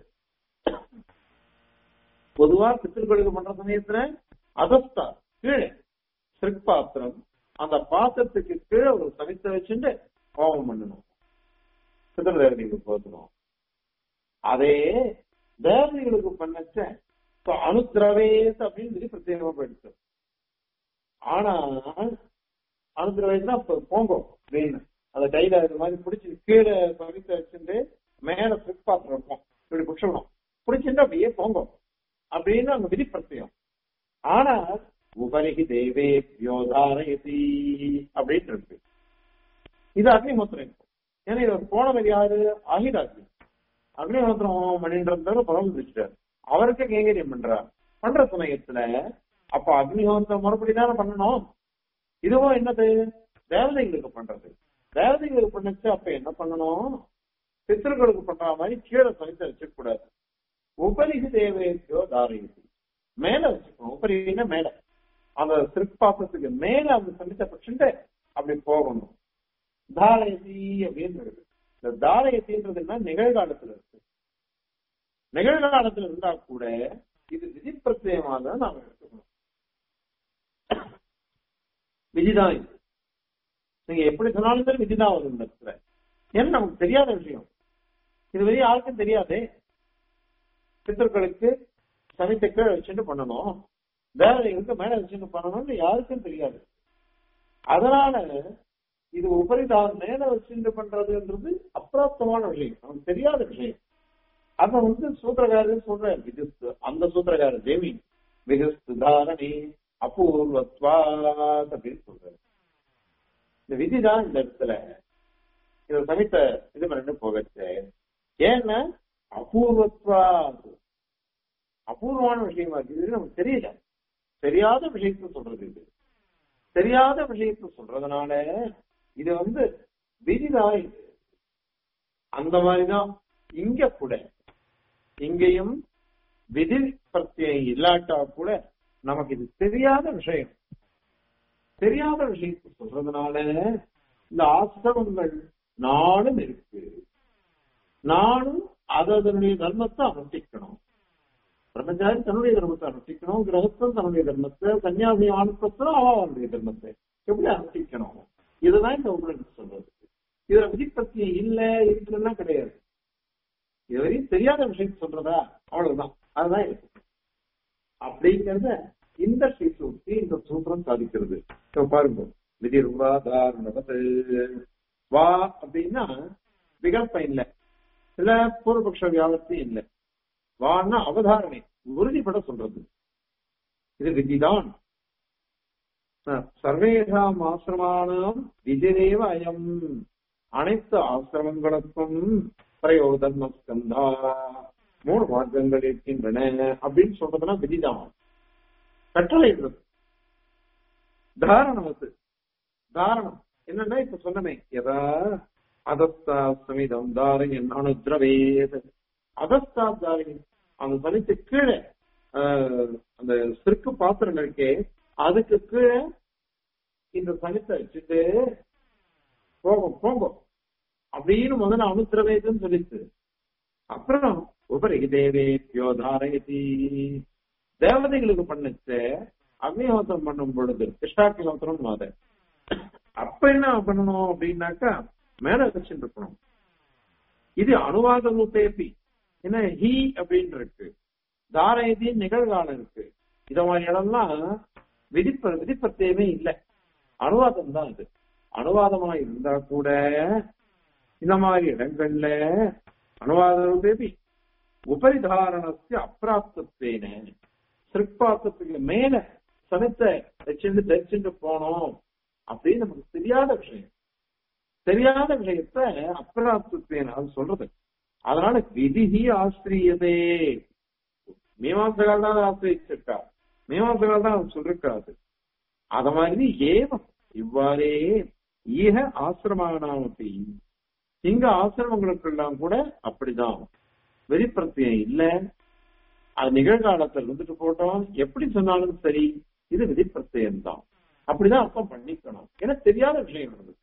Speaker 1: பொதுவா பித்திருக்களுக்கு பண்ற சமயத்துல அதஸ்தா கீழே சிற்பாத்திரம் அந்த பாத்திரத்துக்கு கீழே ஒரு சமைத்த வச்சுட்டு ஹோமம் பண்ணணும் பித்திரு தேவதைகளுக்கு போத்தணும் அதே தேவதைகளுக்கு பண்ணச்ச அனுத்திரவேஸ் அப்படின்னு சொல்லி பிரத்யேகமா போயிடுச்சு ஆனா அனுத்திரவேஸ்னா போங்கோ அப்படின்னு அந்த கையில இது மாதிரி பிடிச்சி கீழே பவித்த வச்சுட்டு மேல பிற்பாத்திரம் இருக்கும் இப்படி பிடிச்சிடணும் பிடிச்சிட்டு அப்படியே போங்கோ அப்படின்னு அங்க விதி பிரத்யம் ஆனா உபரிகி தேவே யோதாரயதி அப்படின்னு இருக்கு இது அக்னிஹோத்திரம் இருக்கும் ஏன்னா இவர் போனவர் யாரு ஆகிதாக்கு அக்னிஹோத்திரம் பண்ணின்றத பரவல் பிடிச்சிட்டாரு அவருக்கு கைங்கரியம் பண்றார் பண்ற சமயத்துல அப்ப அக்னிஹோத்திரம் மறுபடி தானே பண்ணணும் இதுவும் என்னது தேவதைகளுக்கு பண்றது தேவதைகளுக்கு பண்ணுச்சு அப்ப என்ன பண்ணணும் பித்திருக்களுக்கு பண்ற மாதிரி கீழே சமைத்து வச்சுக்க கூடாது உபரிசு தேவையோ தாரயசி மேல வச்சுக்கணும் உபரினா மேல அந்த சிற்பாசத்துக்கு மேல அந்த சமைத்த பட்சத்தை அப்படி போகணும் தாரயசி அப்படின்னு இருக்கு இந்த தாரயத்தின்றதுன்னா நிகழ்காலத்துல இருக்கு நிகழ்காலத்துல இருந்தா கூட இது விதி பிரத்யமா தான் நாம எடுத்துக்கணும் விதிதான் இது நீங்க எப்படி சொன்னாலும் சரி விதிதான் வரும் இந்த இடத்துல ஏன்னா நமக்கு தெரியாத விஷயம் இது வரையும் யாருக்கும் தெரியாதே பித்தர்களுக்கு சமைத்த கீழே வச்சுட்டு பண்ணணும் தேவதைகளுக்கு மேல வச்சுட்டு பண்ணணும்னு யாருக்கும் தெரியாது அதனால இது உபரிதான் மேல வச்சுட்டு பண்றதுன்றது அப்பிராப்தமான விஷயம் நமக்கு தெரியாத விஷயம் அத வந்து சூத்திரகாரர் சொல்றாரு விதிஸ்து அந்த சூத்திரகாரர் தேவி விதிஸ்து தாரணி அபூர்வத்வாத் அப்படின்னு சொல்றாரு இந்த விதிதான் இந்த இடத்துல இத சமைத்த இது பண்ணிட்டு போகச்சு ஏன்னா அபூர்வத்வா அபூர்வமான விஷயமா இருக்கு இது நமக்கு தெரியல தெரியாத விஷயத்த சொல்றது இது தெரியாத விஷயத்த சொல்றதுனால இது வந்து விதிதான் இது அந்த மாதிரிதான் இங்க கூட இங்கேயும் விதி பிரத்யம் இல்லாட்டா கூட நமக்கு இது தெரியாத விஷயம் தெரியாத விஷயத்தை சொல்றதுனால இந்த ஆசிரமங்கள் நானும் இருக்கு நானும் அதனுடைய தர்மத்தை அனுஷ்டிக்கணும் பிரம்மச்சாரி தன்னுடைய தர்மத்தை அனுஷ்டிக்கணும் கிரகஸ்தன் தன்னுடைய தர்மத்தை சன்னியாசி ஆணுப்பத்தனும் அவனுடைய தர்மத்தை எப்படி அனுஷ்டிக்கணும் இதுதான் இந்த உபநிஷத்து சொல்றது இதுல விதிப்பத்தியம் இல்ல இருக்குன்னா கிடையாது இதுவரையும் தெரியாத விஷயத்தை சொல்றதா அவ்வளவுதான் அதுதான் இருக்கு அப்படிங்கறத இந்த ஸ்ரீசூக்தி இந்த சூத்திரம் சாதிக்கிறது இப்ப பாருங்க விதி ரூபாதாரணவது வா அப்படின்னா விகல்பம் இல்லை சில பூர்வபக்ஷ வியாபத்தி இல்லை வான்னா அவதாரணை உறுதிப்பட சொல்றது இது விதிதான் சர்வேதாம் ஆசிரமானாம் விதிரேவ அயம் அனைத்து ஆசிரமங்களுக்கும் பிரயோக தர்ம ஸ்கந்தா மூணு மார்க்கங்கள் இருக்கின்றன அப்படின்னு சொல்றதுன்னா விதிதான் கட்டளைன்றது தாரணமத்து தாரணம் என்னன்னா இப்ப சொன்னமே எதா அதஸ்தா சமிதம் தாரயன் அனுத்ரவேத அதஸ்தா தாரயன் அந்த சனித்து கீழே அந்த சிற்கு பாத்திரம் இருக்கே அதுக்கு கீழே இந்த சனித்தை வச்சுட்டு போகும் போகும் அப்படின்னு முதல்ல அனுத்திரவேதம் சொல்லிச்சு அப்புறம் உபரி தேவேபியோ தாரயதி தேவதைகளுக்கு பண்ணுச்சு அக்னிஹோத்திரம் பண்ணும் பொழுது கிருஷ்ணாக்கிலோத்திரம் அதை அப்ப என்ன பண்ணணும் அப்படின்னாக்கா மேல வச்சுட்டு இருக்கணும் இது அனுவாத ரூபேபி என்ன ஹி அப்படின்னு இருக்கு தாரயதி நிகழ்காலம் இருக்கு இத மாதிரி இடம்லாம் விதிப்ப விதிப்பத்தேமே இல்லை அனுவாதம் தான் இது அனுவாதமா இருந்தா கூட இந்த மாதிரி இடங்கள்ல அனுவாத ரூபேபி உபரிதாரணத்தை அப்பிராப்தத்தேன சிற்பாத்தத்துக்கு மேல சனத்தை வச்சுட்டு தரிச்சுட்டு போனோம் அப்படின்னு நமக்கு தெரியாத விஷயம் தெரியாத விஷயத்த அப்பிராப்தத்தேன அது சொல்றது அதனால விதிஹி ஆசிரியதே மீமாசகால் தான் ஆசிரியிருக்கா மீமாசகால் தான் சொல்லிருக்காது அத மாதிரி ஏவம் இவ்வாறே ஈக ஆசிரமானாமப்பி இங்க ஆசிரமங்களுக்கெல்லாம் கூட அப்படிதான் வெளிப்பிரத்தியம் இல்ல அது நிகழ்காலத்தில் இருந்துட்டு போட்டோம் எப்படி சொன்னாலும் சரி இது விதிப்பிரத்தியம் தான் அப்படிதான் அர்த்தம் பண்ணிக்கணும் ஏன்னா தெரியாத விஷயம் அது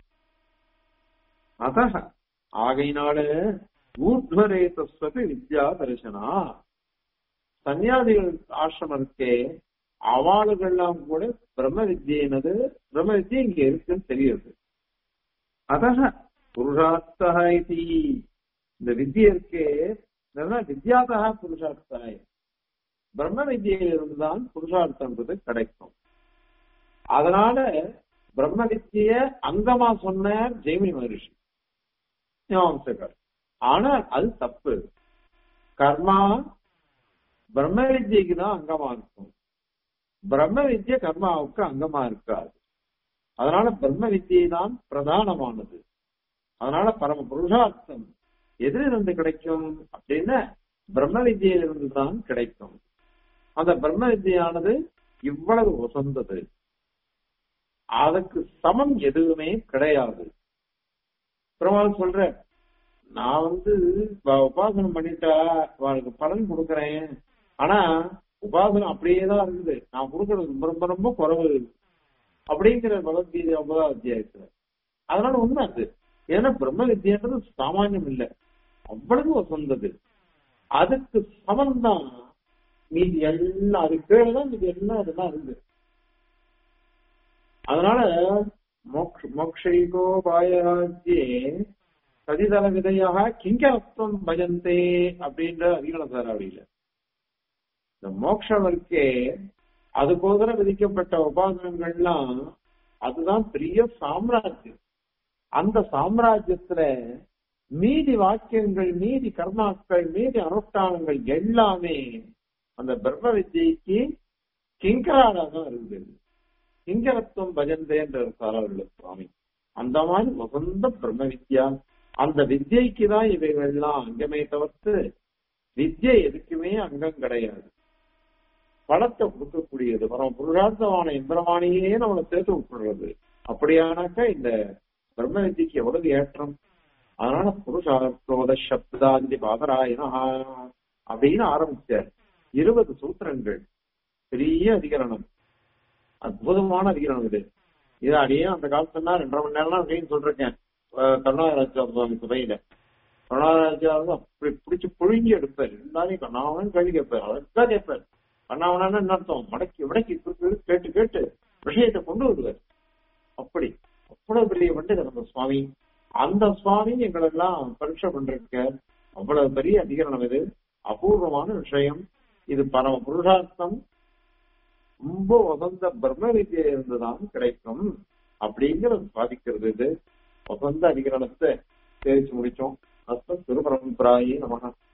Speaker 1: அத ஆகையினால ஊர்துவரேதஸ்வதி வித்யா தரிசனா சன்னியாசிகள் ஆசிரமம் இருக்கே அவாளுகள்லாம் கூட பிரம்ம வித்யினது பிரம்ம வித்யை இங்க இருக்குன்னு தெரியுது அத புருஷார்த்தா இது இந்த வித்ய இருக்கே வித்யாதா புருஷார்த்தாய் பிரம்ம வித்யிலிருந்துதான் புருஷார்த்தம்ன்றது கிடைக்கும் அதனால பிரம்ம வித்திய அங்கமா சொன்னார் ஜெய்மினி மகரிஷி மீமாம்சகர் ஆனால் அது தப்பு கர்மா பிரம்ம வித்யக்கு தான் அங்கமா இருக்கும் பிரம்ம வித்ய கர்மாவுக்கு அங்கமா இருக்காது அதனால பிரம்ம வித்தியை தான் பிரதானமானது அதனால பரம புருஷார்த்தம் எதிலிருந்து கிடைக்கும் அப்படின்னா பிரம்ம வித்தியிலிருந்து தான் கிடைக்கும் அந்த பிரம்ம வித்தியானது இவ்வளவு உசந்தது அதுக்கு சமம் எதுவுமே கிடையாது பெருமாள் சொல்ற நான் வந்து உபாசனம் பண்ணிட்டா அவளுக்கு பலன் கொடுக்கறேன் ஆனா உபாசனம் அப்படியே தான் இருக்குது நான் கொடுக்கறது ரொம்ப ரொம்ப ரொம்ப குறைவு அப்படிங்கிற பகவத்கீதை ஒன்பதாம் அத்தியாயத்துல அதனால உண்மை அது ஏன்னா பிரம்ம வித்யான்றது சாமானியம் இல்லை அவ்வளவு வசந்தது அதுக்கு சமம் தான் மீதி எல்லாம் அது கீழே தான் மீதி எல்லாம் அதெல்லாம் இருந்து அதனால மோக்ஷைகோபாயராஜ்யே சதிதள விதையாக கிங்கரத்வம் பஜந்தே அப்படின்ற அதிகண சாராவளியில இந்த மோட்சம் இருக்கே அது போதர விதிக்கப்பட்ட உபாசனங்கள்லாம் அதுதான் பெரிய சாம்ராஜ்யம் அந்த சாம்ராஜ்யத்துல மீதி வாக்கியங்கள் மீதி கர்மாக்கள் மீதி அனுஷ்டானங்கள் எல்லாமே அந்த பிரம்ம வித்யைக்கு கிங்கராடா தான் இருக்குது கிங்கரத்துவம் பஜந்தேன்ற சாரவர்கள் சுவாமி அந்த மாதிரி வசந்த பிரம்ம வித்யா அந்த வித்யைக்கு தான் இவைகள்லாம் அங்கமே தவிர்த்து வித்யை எதுக்குமே அங்கம் கிடையாது பலத்தை கொடுக்கக்கூடியது பரம புருஷார்த்தமான எம்பிரமானியே நம்மளை சேர்த்து விட்டுறது அப்படியானாக்கா இந்த பிரம்ம வித்திக்கு எவ்வளவு ஏற்றம் அதனால புருஷார்த்தோத சப்தாந்தி பாதராயணா அப்படின்னு ஆரம்பிச்சார் இருபது சூத்திரங்கள் பெரிய அதிகரணம் அற்புதமான அதிகரணம் இது இது அடியே அந்த காலத்துல ரெண்டரை மணி நேரம் அப்படின்னு சொல்றேன் கருணாகராஜ சுவாமி சபையில பிரணவராஜாவும் அப்படி பிடிச்சு புழுங்கி எடுப்பார் எல்லாரையும் கண்ணாவனும் கேள்வி கேட்பார் அழகா கேட்பார் கண்ணாவனான்னு என்ன அர்த்தம் மடக்கி மடக்கி குறுக்கு கேட்டு கேட்டு விஷயத்தை கொண்டு வருவார் அப்படி அவ்வளவு பெரிய பண்டிதர் அந்த சுவாமி அந்த சுவாமி எங்களெல்லாம் பரீட்சை பண்றதுக்கு அவ்வளவு பெரிய அதிகரணம் இது அபூர்வமான விஷயம் இது பரம புருஷார்த்தம் ரொம்ப வசந்த பிரம்ம வித்தியை இருந்துதான் கிடைக்கும் அப்படிங்கிறது சாதிக்கிறது இது வசந்த அதிகரணத்தை தேய்ச்சி முடிச்சோம் அஸ்த திருபரம்பிராயி நமக